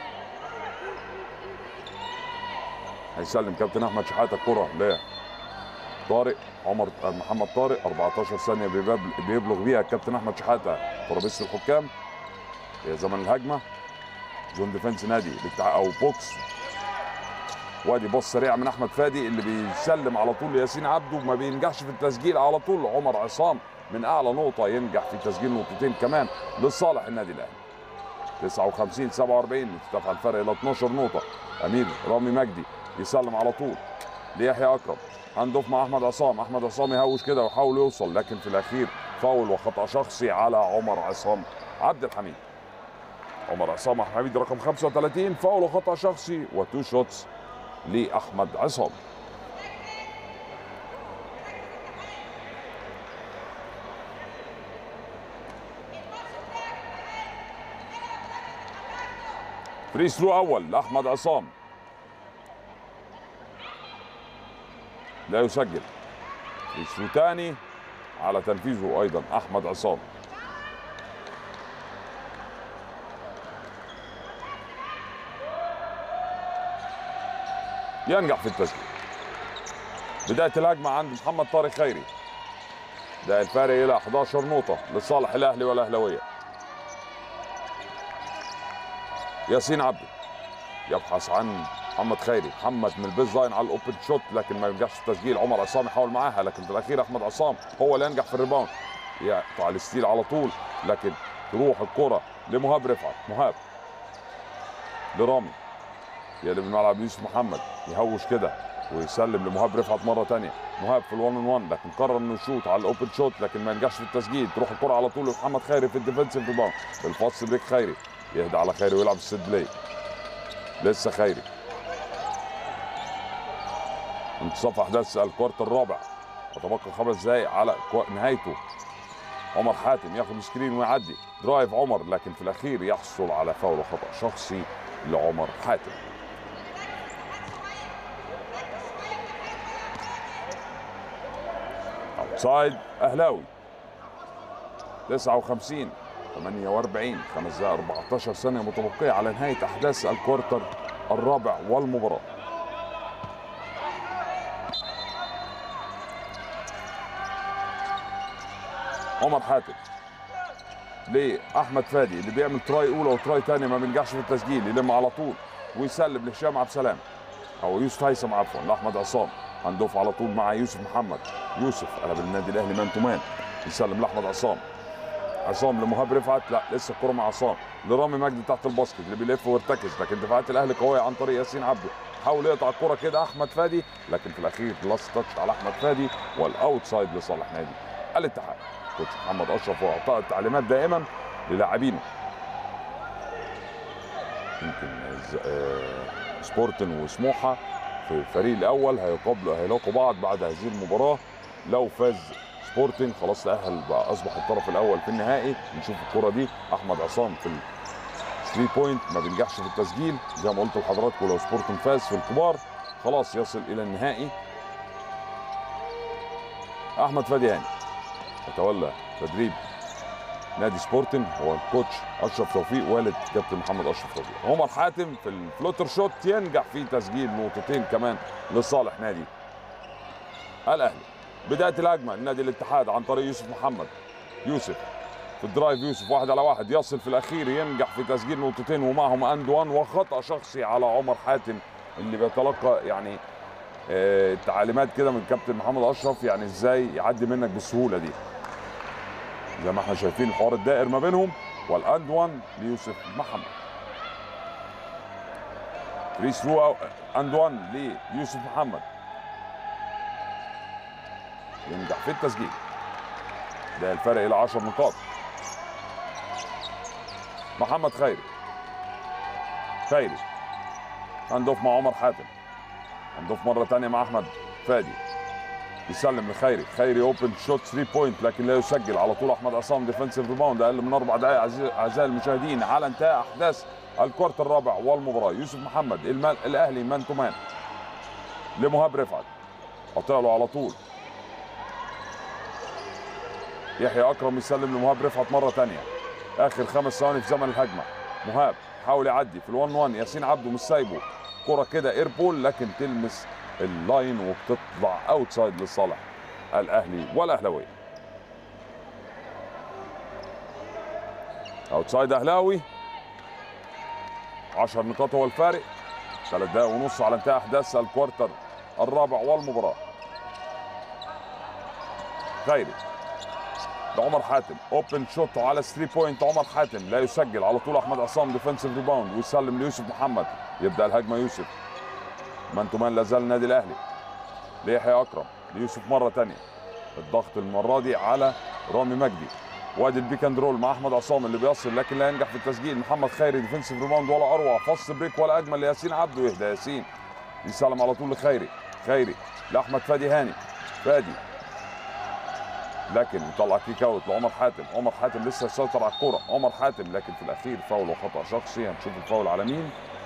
[SPEAKER 1] هيسلم كابتن احمد شحاته الكره ل طارق عمر محمد طارق 14 ثانيه بيبل- بيبلغ بيها الكابتن احمد شحاته ترابيزه الحكام هي زمن الهجمه زون ديفنس نادي الاتحاد او بوكس وادي باص سريع من احمد فادي اللي بيسلم على طول لياسين عبده ما بينجحش في التسجيل على طول عمر عصام من اعلى نقطه ينجح في تسجيل نقطتين كمان لصالح النادي الاهلي 59 47 ارتفع الفرق الى 12 نقطه امير رامي مجدي يسلم على طول ليحيى اكرم هاند اوف مع احمد عصام احمد عصام يهوش كده ويحاول يوصل لكن في الاخير فاول وخطا شخصي على عمر عصام عبد الحميد عمر عصام عبد الحميد رقم 35 فاول وخطا شخصي وتو شوتس لاحمد عصام فري ثرو اول لاحمد عصام لا يسجل فري ثرو ثاني على تنفيذه ايضا احمد عصام ينجح في التسجيل بداية الهجمة عند محمد طارق خيري ده الفارق إلى 11 نقطة لصالح الأهلي والأهلوية ياسين عبده يبحث عن محمد خيري محمد من البيز لاين على الاوبن شوت لكن ما ينجحش في التسجيل عمر عصام يحاول معاها لكن في الاخير احمد عصام هو اللي ينجح في الريباوند يقطع الستيل على طول لكن تروح الكرة لمهاب رفعت مهاب لرامي يقلب الملعب يوسف محمد يهوش كده ويسلم لمهاب رفعت مره تانية مهاب في الون 1 لكن قرر انه يشوط على الاوبن شوت لكن ما ينجحش في التسجيل تروح الكره على طول لمحمد خيري في الديفنسيف ريباوند الفاست بريك خيري يهدى على خيري ويلعب السيت بلاي لسه خيري انتصاف احداث الكوارت الرابع وتبقى خمس دقايق على كو- نهايته عمر حاتم ياخد سكرين ويعدي درايف عمر لكن في الاخير يحصل على فاول وخطا شخصي لعمر حاتم اوتسايد اهلاوي 59 48 خمس دقائق 14 ثانيه متبقيه على نهايه احداث الكوارتر الرابع والمباراه عمر حاتم لاحمد فادي اللي بيعمل تراي اولى وتراي ثانيه ما بينجحش في التسجيل يلم على طول ويسلم لهشام عبد السلام او يوسف هيثم عفوا لاحمد عصام هندوف على طول مع يوسف محمد يوسف قلب النادي الاهلي مان تو مان يسلم لاحمد عصام عصام لمهاب رفعت لا لسه الكره مع عصام لرامي مجدي تحت الباسكت اللي بيلف ويرتكز لكن دفاعات الاهلي قويه عن طريق ياسين عبده حاول يقطع الكره كده احمد فادي لكن في الاخير لاست تاتش على احمد فادي والاوتسايد لصالح نادي الاتحاد كوتش محمد اشرف واعطاء التعليمات دائما للاعبينه يمكن ز- آه، سبورتن وسموحه في الفريق الاول هيقابلوا هيلاقوا بعض بعد هذه المباراه لو فاز سبورتنج خلاص تاهل بقى اصبح الطرف الاول في النهائي نشوف الكره دي احمد عصام في الثري بوينت ما بينجحش في التسجيل زي ما قلت لحضراتكم لو سبورتنج فاز في الكبار خلاص يصل الى النهائي احمد فادي هاني يتولى تدريب نادي سبورتنج هو الكوتش اشرف توفيق والد كابتن محمد اشرف توفيق عمر حاتم في الفلوتر شوت ينجح في تسجيل نقطتين كمان لصالح نادي الاهلي بدايه الهجمه لنادي الاتحاد عن طريق يوسف محمد يوسف في الدرايف يوسف واحد على واحد يصل في الاخير ينجح في تسجيل نقطتين ومعهم اند وان وخطا شخصي على عمر حاتم اللي بيتلقى يعني آه، تعليمات كده من كابتن محمد اشرف يعني ازاي يعدي منك بالسهوله دي زي ما احنا شايفين الحوار الدائر ما بينهم والاند وان ليوسف محمد فري ثرو اند وان ليوسف محمد ينجح في التسجيل ده الفرق الى 10 نقاط محمد خيري خيري هندوف مع عمر حاتم هندوف مره ثانيه مع احمد فادي يسلم لخيري خيري اوبن شوت 3 بوينت لكن لا يسجل على طول احمد عصام ديفنسيف ريباوند اقل من اربع دقائق أعز- اعزائي المشاهدين على انتهاء احداث الكوارت الرابع والمباراه يوسف محمد المال الاهلي مان تو مان لمهاب رفعت قطع له على طول يحيى اكرم يسلم لمهاب رفعت مره ثانيه اخر خمس ثواني في زمن الهجمه مهاب حاول يعدي في ال1 1 ياسين عبده مش سايبه كره كده ايربول لكن تلمس اللاين وبتطلع اوتسايد لصالح الاهلي والاهلاويه اوتسايد اهلاوي 10 نقاط هو الفارق ثلاث دقائق ونص على انتهاء احداث الكوارتر الرابع والمباراه خيري لعمر حاتم اوبن شوت على 3 بوينت عمر حاتم لا يسجل على طول احمد عصام ديفنسيف ريباوند ويسلم ليوسف محمد يبدا الهجمه يوسف مان تو مان لا زال النادي الاهلي ليحيى اكرم ليوسف مره ثانيه الضغط المره دي على رامي مجدي وادي البيك اند رول مع احمد عصام اللي بيصل لكن لا ينجح في التسجيل محمد خيري ديفنسيف ريباوند ولا اروع فص بريك ولا اجمل لياسين عبده يهدى ياسين يسلم على طول لخيري خيري لاحمد فادي هاني فادي لكن يطلع كيك اوت لعمر حاتم عمر حاتم لسه يسيطر على الكوره عمر حاتم لكن في الاخير فاول وخطا شخصي هنشوف الفاول على مين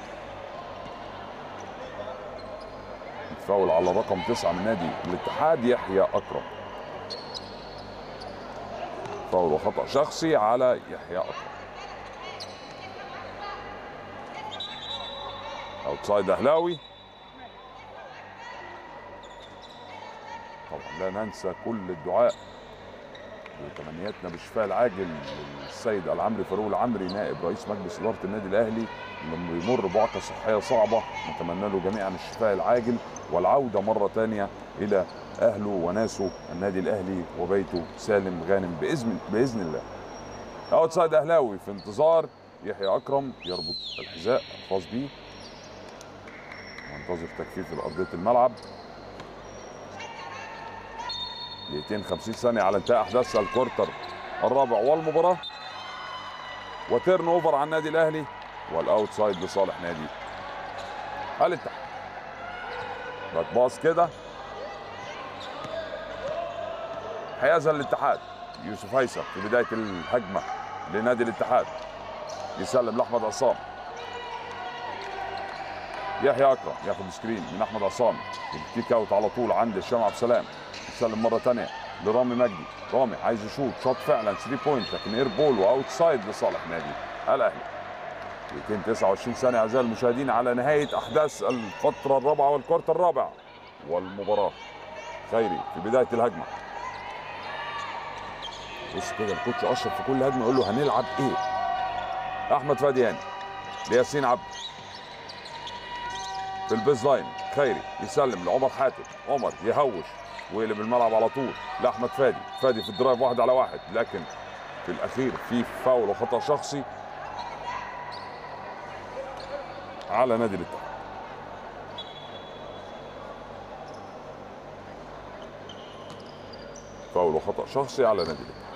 [SPEAKER 1] الفاول على رقم تسعة من نادي الاتحاد يحيى اكرم فاول وخطا شخصي على يحيى اكرم اوتسايد اهلاوي طبعا لا ننسى كل الدعاء وتمنياتنا بالشفاء العاجل للسيد العمري فاروق العمري نائب رئيس مجلس اداره النادي الاهلي لما بيمر بوعكه صحيه صعبه نتمنى له جميعا الشفاء العاجل والعوده مره ثانيه الى اهله وناسه النادي الاهلي وبيته سالم غانم باذن باذن الله. اوتسايد اهلاوي في انتظار يحيى اكرم يربط الحذاء الخاص بيه منتظر تجفيف ارضيه الملعب دقيقتين 50 ثانية على انتهاء أحداث الكورتر الرابع والمباراة وتيرن اوفر على النادي الأهلي والأوتسايد لصالح نادي الاتحاد باك باص كده حيازها الاتحاد يوسف هيثم في بداية الهجمة لنادي الاتحاد يسلم لأحمد عصام يحيى أكرم ياخد سكرين من أحمد عصام الكيك أوت على طول عند هشام عبد السلام يسلم مره ثانيه لرامي مجدي رامي عايز يشوط شوط فعلا 3 بوينت لكن اير بول واوتسايد لصالح نادي الاهلي دقيقتين 29 ثانيه اعزائي المشاهدين على نهايه احداث الفتره الرابعه والكورت الرابع والمباراه خيري في بدايه الهجمه بص كده الكوتش اشرف في كل هجمه يقول له هنلعب ايه احمد فادي هاني لياسين عبد في البيز لاين خيري يسلم لعمر حاتم عمر يهوش ويقلب الملعب على طول لاحمد فادي فادي في الدرايف واحد على واحد لكن في الاخير في فاول وخطا شخصي على نادي الاتحاد فاول وخطا شخصي على نادي الاتحاد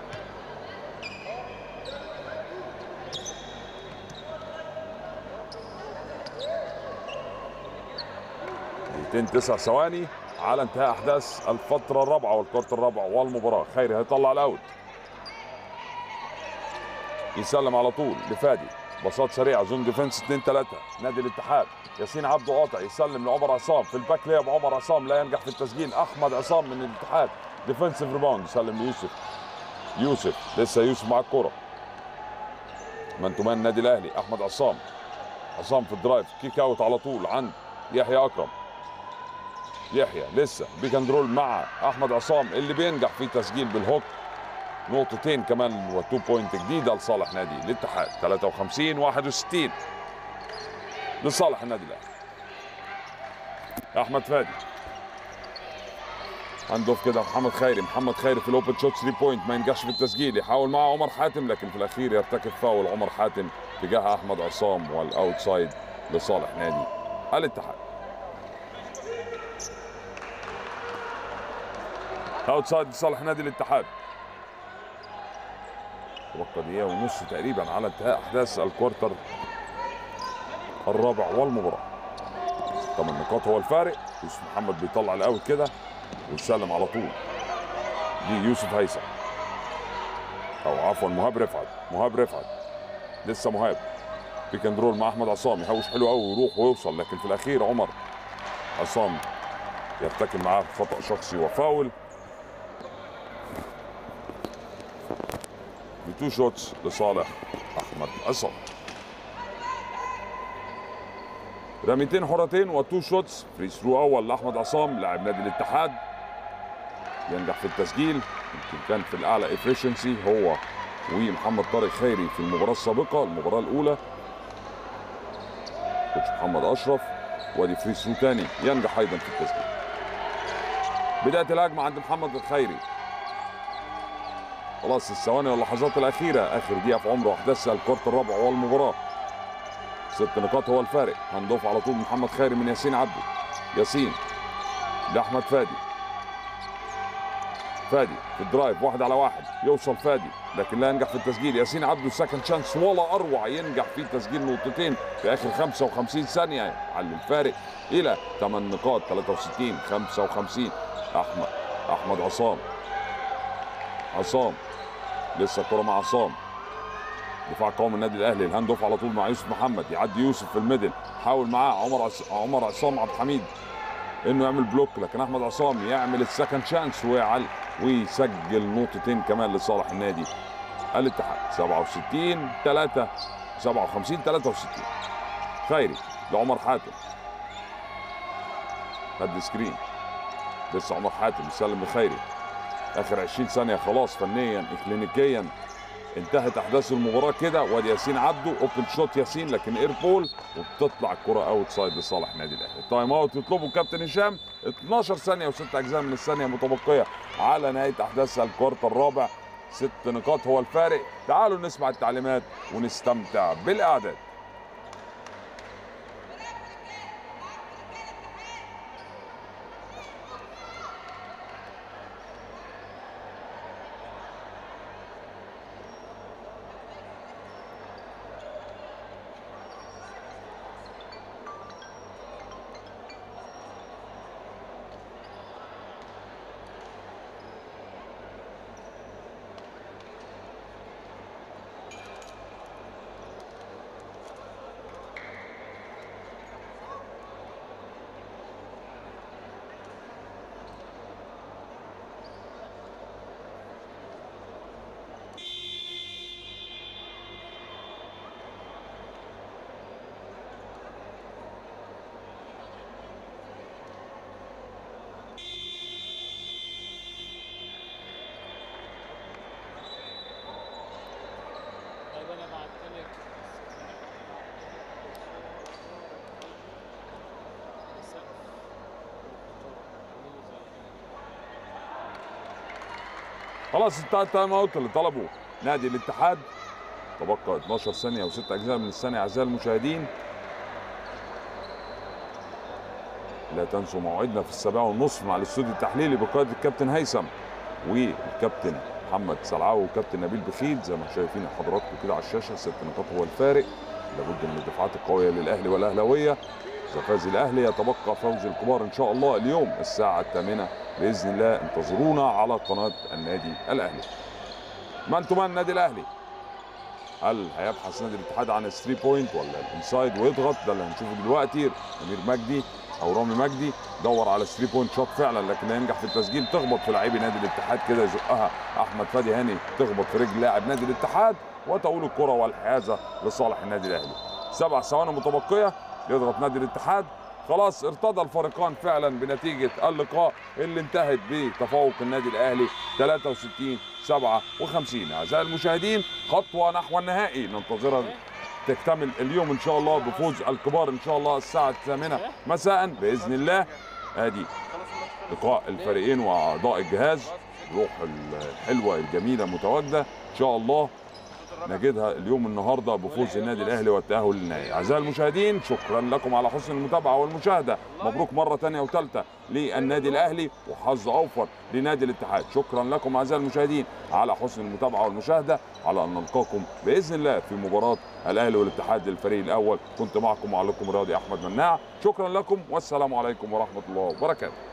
[SPEAKER 1] دقيقتين تسع ثواني على انتهاء احداث الفتره الرابعه والكورت الرابع والمباراه خيري هيطلع الاوت يسلم على طول لفادي باصات سريعه زون ديفنس 2 3 نادي الاتحاد ياسين عبده قاطع يسلم لعمر عصام في الباك لياب عمر عصام لا ينجح في التسجيل احمد عصام من الاتحاد ديفنسيف ريباوند يسلم ليوسف يوسف لسه يوسف مع الكوره مان تو مان النادي الاهلي احمد عصام عصام في الدرايف كيك اوت على طول عند يحيى اكرم يحيى لسه بيك اند رول مع احمد عصام اللي بينجح في تسجيل بالهوك نقطتين كمان وتو بوينت جديده لصالح نادي الاتحاد 53 61 لصالح النادي الاهلي احمد فادي هندوف كده محمد خيري محمد خيري في الاوبن شوت 3 بوينت ما ينجحش في التسجيل يحاول مع عمر حاتم لكن في الاخير يرتكب فاول عمر حاتم تجاه احمد عصام والاوتسايد لصالح نادي الاتحاد اوتسايد لصالح نادي الاتحاد تبقى دقيقة ونص تقريبا على انتهاء أحداث الكوارتر الرابع والمباراة ثمان نقاط هو الفارق يوسف محمد بيطلع الأوت كده ويسلم على طول دي يوسف هيثم أو عفوا مهاب رفعت مهاب رفعت لسه مهاب بيك اند رول مع أحمد عصام يحوش حلو قوي ويروح ويوصل لكن في الأخير عمر عصام يرتكب معاه خطأ شخصي وفاول بتو شوتس لصالح احمد عصام رميتين حرتين وتو شوتس فري ثرو اول لاحمد عصام لاعب نادي الاتحاد ينجح في التسجيل يمكن كان في الاعلى افشنسي هو ومحمد طارق خيري في المباراه السابقه المباراه الاولى كوتش محمد اشرف وادي فري ثرو تاني ينجح ايضا في التسجيل بدايه الهجمه عند محمد الخيري خلاص الثواني واللحظات الأخيرة آخر دقيقة في عمره أحداث الكورت الرابع والمباراة ست نقاط هو الفارق هندوف على طول محمد خيري من ياسين عبده ياسين لأحمد فادي فادي في الدرايف واحد على واحد يوصل فادي لكن لا ينجح في التسجيل ياسين عبده سكند شانس ولا أروع ينجح في تسجيل نقطتين في آخر 55 ثانية على الفارق إلى 8 نقاط 63 55 أحمد أحمد عصام عصام لسه الكرة مع عصام دفاع قوي النادي الاهلي الهاند اوف على طول مع يوسف محمد يعدي يوسف في الميدل حاول معاه عمر عص... عمر عصام عبد الحميد انه يعمل بلوك لكن احمد عصام يعمل السكند شانس ويعل ويسجل نقطتين كمان لصالح النادي الاتحاد 67 3 57 63 خيري لعمر حاتم خد سكرين لسه عمر حاتم يسلم لخيري اخر 20 ثانيه خلاص فنيا اكلينيكيا انتهت احداث المباراه كده وادي ياسين عبده اوبن شوت ياسين لكن اير بول وبتطلع الكره اوت سايد لصالح النادي الاهلي التايم اوت يطلبه كابتن هشام 12 ثانيه وست اجزاء من الثانيه متبقيه على نهايه احداث الكوارت الرابع ست نقاط هو الفارق تعالوا نسمع التعليمات ونستمتع بالاعداد
[SPEAKER 3] طيب انا بعت لك
[SPEAKER 1] خلاص انتهى التايم اوت اللي طلبه نادي الاتحاد تبقى 12 ثانيه وست اجزاء من الثانيه اعزائي المشاهدين لا تنسوا موعدنا في السابعة والنصف مع الاستوديو التحليلي بقيادة الكابتن هيثم والكابتن محمد سلعاوي والكابتن نبيل بخيت زي ما شايفين حضراتكم كده على الشاشة ست نقاط هو الفارق لابد من الدفاعات القوية للأهلي والأهلاوية إذا فاز الأهلي يتبقى فوز الكبار إن شاء الله اليوم الساعة الثامنة بإذن الله انتظرونا على قناة النادي الأهلي مان تو مان النادي الأهلي هل هيبحث نادي الاتحاد عن الثري بوينت ولا الانسايد ويضغط ده اللي هنشوفه دلوقتي امير مجدي او رامي مجدي دور على الثري بوينت شوت فعلا لكن لا ينجح في التسجيل تخبط في لاعبي نادي الاتحاد كده يزقها احمد فادي هاني تخبط في رجل لاعب نادي الاتحاد وتقول الكره والحيازه لصالح النادي الاهلي سبع ثواني متبقيه يضغط نادي الاتحاد خلاص ارتضى الفريقان فعلا بنتيجه اللقاء اللي انتهت بتفوق النادي الاهلي 63 57 اعزائي المشاهدين خطوه نحو النهائي ننتظرها تكتمل اليوم ان شاء الله بفوز الكبار ان شاء الله الساعه الثامنه مساء باذن الله ادي لقاء الفريقين واعضاء الجهاز روح الحلوه الجميله متواجده ان شاء الله نجدها اليوم النهارده بفوز النادي الاهلي والتاهل للنهائي اعزائي المشاهدين شكرا لكم على حسن المتابعه والمشاهده مبروك مره ثانيه وثالثه للنادي الاهلي وحظ اوفر لنادي الاتحاد شكرا لكم اعزائي المشاهدين على حسن المتابعه والمشاهده على ان نلقاكم باذن الله في مباراه الاهلي والاتحاد للفريق الاول كنت معكم معلقكم الرياضي احمد مناع شكرا لكم والسلام عليكم ورحمه الله وبركاته